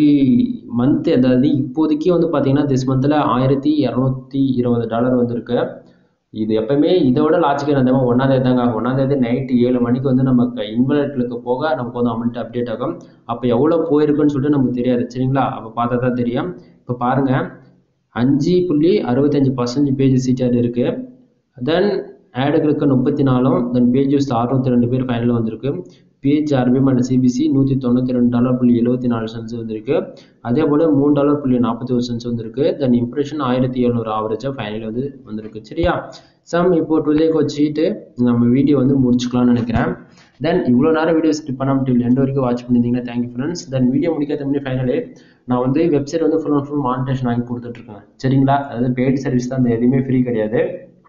மந்த் அதாவது இப்போதைக்கு வந்து பார்த்தீங்கன்னா திஸ் மந்தில் ஆயிரத்தி இரநூத்தி இருபது டாலர் வந்திருக்கு இது எப்பவுமே இதை விட லாஜிக்கல் அந்த ஒன்றாந்தேதி தாங்க ஒன்றாந்தேதி நைட்டு ஏழு மணிக்கு வந்து நமக்கு இன்வெர்ட்லுக்கு போக நமக்கு வந்து அமௌண்ட் அப்டேட் ஆகும் அப்போ எவ்வளோ போயிருக்குன்னு சொல்லிட்டு நமக்கு தெரியாது சரிங்களா அப்போ பார்த்தா தான் தெரியும் இப்போ பாருங்கள் அஞ்சு புள்ளி அறுபத்தஞ்சு பர்சன்டேஜ் பேஜ் சீட்டாக இருக்குது தென் ஆடுகளுக்கு முப்பத்தி நாலும் தென் பேஜ் யூஸ் அறுபத்தி ரெண்டு பேர் ஃபைனல் வந்திருக்கு பேஜ் ஆர்பிஎம் அண்ட் சிபிசி நூற்றி தொண்ணூற்றி ரெண்டு டாலர் புள்ளி எழுபத்தி நாலு சென்ஸ் வந்திருக்கு அதே போல் மூணு டாலர் புள்ளி நாற்பத்தி ஒரு சென்ஸ் வந்திருக்கு தென் இம்ப்ரெஷன் ஆயிரத்தி எழுநூறு ஆவரேஜாக ஃபைனல் வந்து வந்திருக்கு சரியா சம் இப்போ டுடேக்கு வச்சுட்டு நம்ம வீடியோ வந்து முடிச்சுக்கலாம்னு நினைக்கிறேன் தென் இவ்வளோ நேரம் வீடியோ ஸ்கிப் பண்ணாமல் டில் எண்ட் வரைக்கும் வாட்ச் பண்ணியிருந்தீங்கன்னா தேங்க்யூ ஃப்ரெண்ட்ஸ் தென் வீடியோ முடிக்காத முன்னாடி ஃபைனலே நான் வந்து வெப்சைட் வந்து ஃபுல் அண்ட் ஃபுல் மானிட்டேஷன் வாங்கி கொடுத்துட்ருக்கேன் சரிங்களா அதாவது பெய்டு சர்வீஸ் தான் அந்த எதுவுமே ஃப்ரீ கிடையாது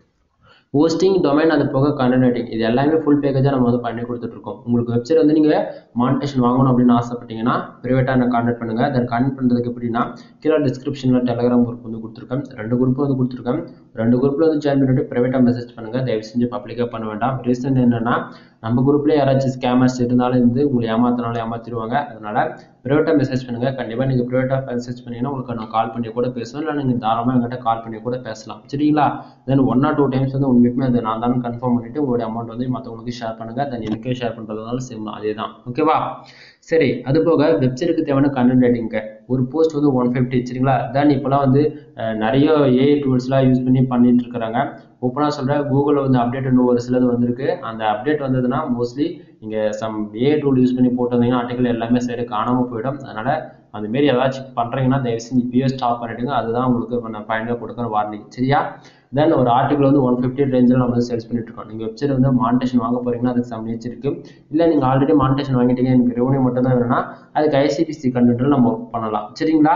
ஹோஸ்டிங் டொமைன் அது போக கண்டென்டிங் இது எல்லாமே ஃபுல் பேக்கேஜாக நம்ம வந்து பண்ணி கொடுத்துட்ருக்கோம் உங்களுக்கு வெப்சைட் வந்து நீங்கள் மானிட்டேஷன் வாங்கணும் அப்படின்னு ஆசைப்பட்டீங்கன்னா ப்ரைவேட்டாக என்ன கான்டாக்ட் பண்ணுங்கள் தென் கான்டாக்ட் பண்ணுறதுக்கு எப்படின்னா கீழே டிஸ்கிரிப்ஷனில் டெலகிராம் குரூப் வந்து கொடுத்துருக்கேன் ரெண்டு குரூப் வந்து கொடுத்துருக்கேன் ரெண்டு குரூப்பில் வந்து ஜாயின் பண்ணிட்டு ப்ரைவேட்டாக மெசேஜ் பண்ணுங்கள் தயவு செஞ்சு பப்ளிக்காக பண்ண வேண்டாம் ரீசன் என்னென்னா நம்ம குரூப்லேயே யாராச்சும் ஸ்கேமர்ஸ் இருந்தாலும் இருந்து உங்களை ஏமாத்தினாலும் ஏமாற்றிடுவாங்க அதனால் ப்ரைவேட்டாக மெசேஜ் பண்ணுங்கள் கண்டிப்பாக நீங்கள் ப்ரைவேட்டாக மெசேஜ் பண்ணிங்கன்னா உங்களுக்கு நான் கால் பண்ணி கூட பேசுவேன் இல்லை நீங்கள் தாராளமாக என்கிட்ட கால் பண்ணி கூட பேசலாம் சரிங்களா then one or two times வந்து உங்களுக்குமே அதை நான் தான் கன்ஃபார்ம் பண்ணிவிட்டு உங்களுடைய அமௌண்ட் வந்து மற்றவங்களுக்கு ஷேர் பண்ணுங்கள் தென் எனக்கே ஷேர் பண்ணுறதுனால சேம் அதே தான் ஓகேவா சரி அது போக வெப்சைட்டுக்கு தேவையான கண்டென்ட் ரைட்டிங்க்கு ஒரு போஸ்ட் வந்து ஒன் ஃபிஃப்டி சரிங்களா தென் இப்போலாம் வந்து நிறைய ஏஐ டூல்ஸ்லாம் யூஸ் பண்ணி பண்ணிட்டு இருக்கிறாங்க ஓப்பனாக சொல்கிறேன் கூகுளில் வந்து அப்டேட் இன்னும் ஒரு சிலது வந்திருக்கு அந்த அப்டேட் வந்ததுன்னா மோஸ்ட்லி நீங்கள் சம் ஏஐ டூல் யூஸ் பண்ணி போட்டிருந்தீங்கன்னா ஆர்டிக்கல் எல்லாமே சைடு காணாமல் போயிடும் அதனால் அந்தமாரி ஏதாச்சும் பண்ணுறீங்கன்னா தயவு செஞ்சு இப்பயே ஸ்டாப் பண்ணிவிடுங்க அதுதான் உங்களுக்கு நான் ஃபைனலாக கொடுக்குற வார்னிங் சரியா தென் ஒரு ஆர்டிகல் வந்து ஒன் ஃபிஃப்டி ரேஞ்சில் நம்ம வந்து சேல்ஸ் பண்ணிட்டு இருக்கோம் நீங்கள் வெப்சைட் வந்து மானிட்டேஷன் வாங்க போகிறீங்கன்னா அதுக்கு சம் நேச்சர் இருக்குது இல்லை நீங்கள் ஆல்ரெடி மானிட்டேஷன் வாங்கிட்டீங்க எனக்கு ரெவன்யூ மட்டும் தான் வேணும்னா அதுக்கு ஐசிபிசி கண்டென்ட்டில் நம்ம ஒர்க் பண்ணலாம் சரிங்களா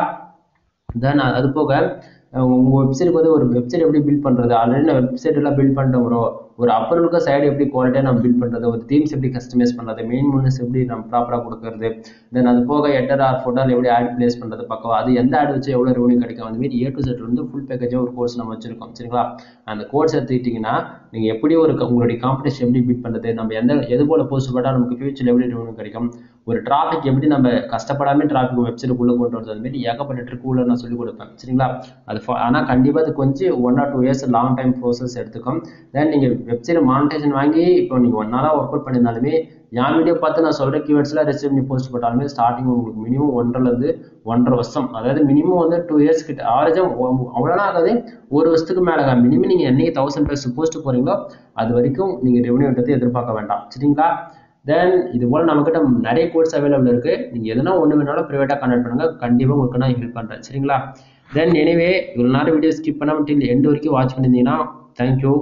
தென் அது போக உங்கள் வெப்சைட்டுக்கு வந்து ஒரு வெப்சைட் எப்படி பில்ட் பண்ணுறது ஆல்ரெடி நான் வெப்சைட் எல்லாம் பில்ட் பண்ணிட்டேன் ப்ரோ ஒரு அப்பருக்கு சைடு எப்படி குவாலிட்டியாக நம்ம பில்ட் பண்ணுறது ஒரு தீம்ஸ் எப்படி கஸ்டமைஸ் பண்ணுறது மெயின் மூனஸ் எப்படி நம்ம ப்ராப்பராக கொடுக்குறது தென் அது போக எட்டர் ஆர் ஃபோட்டோவில் எப்படி ஆட் பிளேஸ் பண்ணுறது பக்கம் அது எந்த ஆட் வச்சு எவ்வளோ ரெவன்யூ கிடைக்கும் அந்த மாதிரி ஏ டு செட் வந்து ஃபுல் பேக்கேஜாக ஒரு கோர்ஸ் நம்ம வச்சிருக்கோம் சரிங்களா அந்த கோர்ஸ் எடுத்துக்கிட்டிங்கன்னா நீங்கள் எப்படி ஒரு உங்களுடைய காம்படிஷன் எப்படி பில்ட் பண்ணுறது நம்ம எந்த எது போல் போஸ்ட் போட்டால் நமக்கு ஃபியூச்சர் எப்படி ரெவன்யூ கிடைக்கும் ஒரு டிராஃபிக் எப்படி நம்ம கஷ்டப்படாமல் டிராஃபிக் வெப்சைட்டுக்குள்ளே கொண்டு வரது அந்த மாதிரி ஏகப்பட்ட ட்ரிக்குள்ள நான் சொல்லிக் கொடுப்பேன் சரிங்களா அது ஆனால் கண்டிப்பாக அது கொஞ்சம் one or two years long time process எடுத்துக்கும் தென் நீங்கள் வெப்சைட் மானிட்டேஷன் வாங்கி இப்போ நீங்கள் ஒன் ஹவராக ஒர்க் அவுட் பண்ணியிருந்தாலுமே என் வீடியோ பார்த்து நான் சொல்கிற கீவேர்ட்ஸ்லாம் ரெசிவ் பண்ணி போஸ்ட் போட்டாலுமே ஸ்டார்டிங் உங்களுக்கு மினிமம் ஒன்றரைலேருந்து ஒன்றரை வருஷம் அதாவது மினிமம் வந்து டூ இயர்ஸ் கிட்ட ஆவரேஜாக அவ்வளோனா ஆகாது ஒரு வருஷத்துக்கு மேலே மினிமம் நீங்கள் என்னைக்கு தௌசண்ட் ப்ளஸ் போஸ்ட் போகிறீங்களோ அது வரைக்கும் நீங்கள் ரெவன்யூ எடுத்து எதிர்பார்க்க வேண்டாம் சரிங்களா தென் இது போல் நம்மக்கிட்ட நிறைய கோர்ஸ் அவைலபிள் இருக்குது நீங்கள் எதுனா ஒன்று வேணாலும் ப்ரைவேட்டாக கான்டாக்ட் பண்ணுங்கள் கண்டிப்பாக உங்களுக்கு நான் ஹெல்ப் பண்ணுறேன் சரிங்களா தென் எனிவே இவ்வளோ நேரம் வீடியோ ஸ்கிப் பண்ணாமல் டில் எண்டு வரைக்கும் வாட்ச் பண்ணியிருந்தீங்கன்னா தேங்க்யூ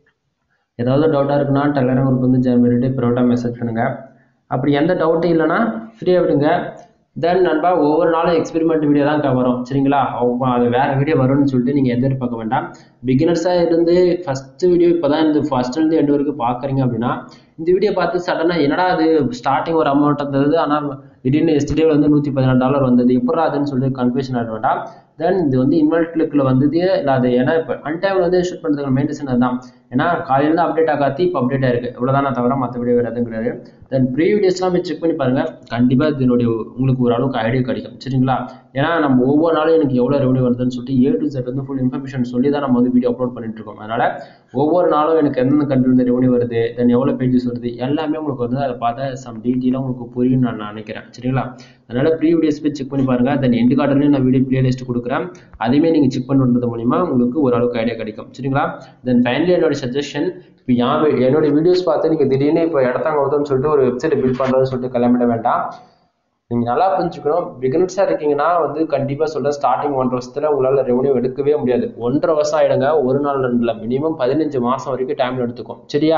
ஏதாவது டவுட்டாக இருக்குன்னா டெலகிராம் குரூப் வந்து ஜாயின் பண்ணிவிட்டு ப்ரைவேட்டாக மெசேஜ் பண்ணுங்கள் அப்படி எந்த டவுட்டும் இல்லைன்னா ஃப்ரீயாக விடுங்க தென் நண்பா ஒவ்வொரு நாளும் எக்ஸ்பெரிமெண்ட் வீடியோ தான் வரும் சரிங்களா அது வேறு வீடியோ வரும்னு சொல்லிட்டு நீங்கள் எதிர்பார்க்க வேண்டாம் பிகினர்ஸாக இருந்து ஃபஸ்ட்டு வீடியோ இப்போ தான் இந்த ஃபஸ்ட்லேருந்து எண்டு வரைக்கும் பார்க்குறீங்க அப்படின்னா இந்த வீடியோ பார்த்து சடனாக என்னடா அது ஸ்டார்டிங் ஒரு அமௌண்ட் இருந்தது ஆனால் திடீர்னு எஸ்டே வந்து நூற்றி பதினாலு டாலர் வந்தது எப்படா அதுன்னு சொல்லிட்டு கன்ஃபியூஷன் ஆகிட வேண்டாம் தென் இது வந்து இன்வெர்ட் கிளிக்கில் வந்தது இல்லை அது ஏன்னா இப்போ அன்டைமில் வந்து ஷூட் பண்ணுறதுக்கு மெயின்டென்ஸ் அதுதான் ஏன்னா காலையில் அப்டேட் ஆகாத்தி இப்போ அப்டேட் ஆயிருக்கு இவ்வளோதானே தவிர மற்ற வீடியோ வேறு எதுவும் கிடையாது தென் ப்ரீ வீடியோஸ்லாம் போய் செக் பண்ணி பாருங்கள் கண்டிப்பாக இதனுடைய உங்களுக்கு ஓரளவுக்கு ஐடியா கிடைக்கும் சரிங்களா ஏன்னா நம்ம ஒவ்வொரு நாளும் எனக்கு எவ்வளோ ரெவன்யூ வருதுன்னு சொல்லிட்டு ஏ டு செட் வந்து ஃபுல் இன்ஃபர்மேஷன் சொல்லி தான் நம்ம வந்து வீடியோ அப்லோட் பண்ணிட்டு இருக்கோம் அதனால் ஒவ்வொரு நாளும் எனக்கு எந்தெந்த கண்ட்ரிலேருந்து ரெவன்யூ வருது தென் எவ்வளோ பேஜஸ் வருது எல்லாமே உங்களுக்கு வந்து அதை பார்த்தா சம் டீட்டெயிலாக உங்களுக்கு புரியும்னு நான் நினைக்கிறேன் சரிங்களா அதனால் ப்ரீ வீடியோஸ் போய் செக் பண்ணி பாருங்கள் தென் எண்டு கார்டர்லேயும் நான் வீடியோ பிளேலிஸ்ட் கொடுக்குறேன் அதையுமே நீங்கள் செக் பண்ணுறது மூலிமா உங்களுக்கு ஓரளவுக்கு ஐடியா கிடைக்கும் சரிங்களா தென் ஃபைனலி என்னோட சஜஷன் இப்போ யார் என்னோட வீடியோஸ் பார்த்து நீங்கள் திடீர்னு இப்போ இடத்தாங்க வருதுன்னு சொல்லிட்டு ஒரு வெப்சைட் பில்ட் பண்ணுறதுன்னு சொல்லிட்டு கிளம்பிட வேண்டாம் நீங்கள் நல்லா புரிஞ்சுக்கணும் பிகினர்ஸாக இருக்கீங்கன்னா வந்து கண்டிப்பாக சொல்கிறேன் ஸ்டார்டிங் ஒன்றரை வருஷத்தில் உங்களால் ரெவன்யூ எடுக்கவே முடியாது ஒன்றரை வருஷம் ஆகிடுங்க ஒரு நாள் ரெண்டில் மினிமம் பதினஞ்சு மாதம் வரைக்கும் டைம் எடுத்துக்கும் சரியா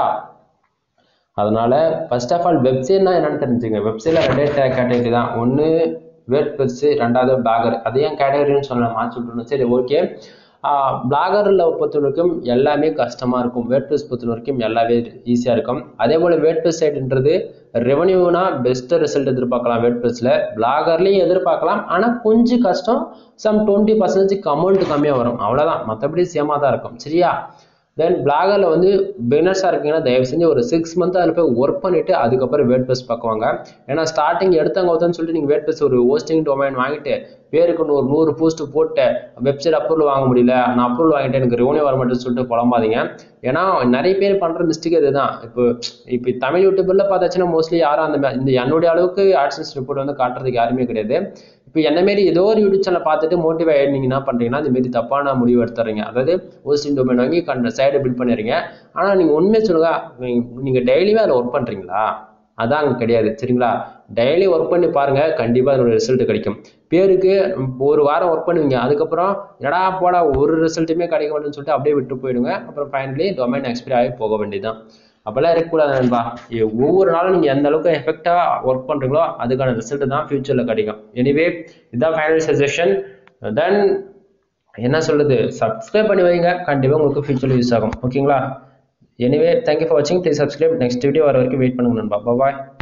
அதனால் ஃபர்ஸ்ட் ஆஃப் ஆல் வெப்சைட்னா என்னென்னு தெரிஞ்சுங்க வெப்சைட்டில் ரெண்டே கேட்டகரி தான் ஒன்று வேர்ட் பெருசு ரெண்டாவது பேக்கர் அது ஏன் கேட்டகரின்னு சொல்லலாம் மாற்றி விட்டுருணும் சரி ஓகே பிளாகரில் பொறுத்த வரைக்கும் எல்லாமே கஷ்டமாக இருக்கும் வேட்பிளஸ் பொறுத்த வரைக்கும் எல்லாமே ஈஸியாக இருக்கும் அதே போல் வேட்பிளஸ் சைடுன்றது ரெவன்யூனா பெஸ்ட்டு ரிசல்ட் எதிர்பார்க்கலாம் வேட்பிளஸில் பிளாகர்லேயும் எதிர்பார்க்கலாம் ஆனால் கொஞ்சம் கஷ்டம் சம் டுவெண்ட்டி பர்சன்டேஜ் அமௌண்ட் கம்மியாக வரும் அவ்வளோதான் மற்றபடி சேமாக தான் இருக்கும் சரியா தென் பிளாகரில் வந்து பிகினர்ஸாக இருக்கீங்கன்னா தயவு செஞ்சு ஒரு சிக்ஸ் மந்த் அதில் போய் ஒர்க் பண்ணிவிட்டு அதுக்கப்புறம் வேட் ப்ளஸ் பார்க்குவாங்க ஏன்னா ஸ்டார்டிங் எடுத்தவங்க ஒருத்தன்னு சொல்லிட்டு நீங்கள் வேட் ப்ளஸ் ஒரு ஹோஸ்டிங் டொமைன் வாங்கிட்டு பேருக்கு ஒரு நூறு பூஸ்ட் போட்டு வெப்சைட் அப்ரூவல் வாங்க முடியல நான் அப்ரூவல் வாங்கிட்டு எனக்கு ரெவன்யூ வர மாட்டேன்னு சொல்லிட்டு புலம்பாதீங்க ஏன்னா நிறைய பேர் பண்ணுற மிஸ்டேக் இதுதான் இப்போ இப்போ தமிழ் யூடியூபில் பார்த்தாச்சுன்னா மோஸ்ட்லி யாரும் அந்த இந்த என்னுடைய அளவுக்கு ஆட்சன்ஸ் ரிப்போர்ட் வந்து காட்டுறதுக்கு யாருமே கிடையாது இப்போ என்ன மாரி ஏதோ ஒரு யூடியூப் சேனல் பார்த்துட்டு மோட்டிவேட் ஆகி நீங்கள் என்ன பண்ணுறீங்கன்னா இந்த மாரி தப்பான முடிவு எடுத்துறீங்க அதாவது ஹோஸ்டிங் டொமைன் வாங்கி கண்ட சைடை பில்ட் பண்ணிடுறீங்க ஆனால் நீங்கள் உண்மையை சொல்லுங்க நீங்கள் டெய்லியுமே அதில் ஒர்க் பண்ணுறீங்களா அதான் அங்கே கிடையாது சரிங்களா டெய்லி ஒர்க் பண்ணி பாருங்கள் கண்டிப்பாக அதோட ரிசல்ட் கிடைக்கும் பேருக்கு ஒரு வாரம் ஒர்க் பண்ணுவீங்க அதுக்கப்புறம் எடா போடா ஒரு ரிசல்ட்டுமே கிடைக்க மாட்டேன்னு சொல்லிட்டு அப்படியே விட்டு போயிடுங்க அப்புறம் ஃபைனலி டொமைன் எக்ஸ்பைரி ஆகி போக வேண்டியதுதான் அப்போல்லாம் இருக்கக்கூடாது நண்பா ஒவ்வொரு நாளும் நீங்கள் எந்த அளவுக்கு எஃபெக்டாக ஒர்க் பண்ணுறீங்களோ அதுக்கான ரிசல்ட் தான் ஃபியூச்சரில் கிடைக்கும் எனிவே இதுதான் ஃபைனல் சஜஷன் தென் என்ன சொல்கிறது சப்ஸ்கிரைப் பண்ணி வைங்க கண்டிப்பாக உங்களுக்கு ஃபியூச்சரில் யூஸ் ஆகும் ஓகேங்களா எனிவே தேங்க்யூ ஃபார் வாட்சிங் ப்ளீஸ் சப்ஸ்கிரைப் நெக்ஸ்ட் வீடியோ வர வரைக்கும் வெயிட் பண்ணுங்க நண்பா பாய்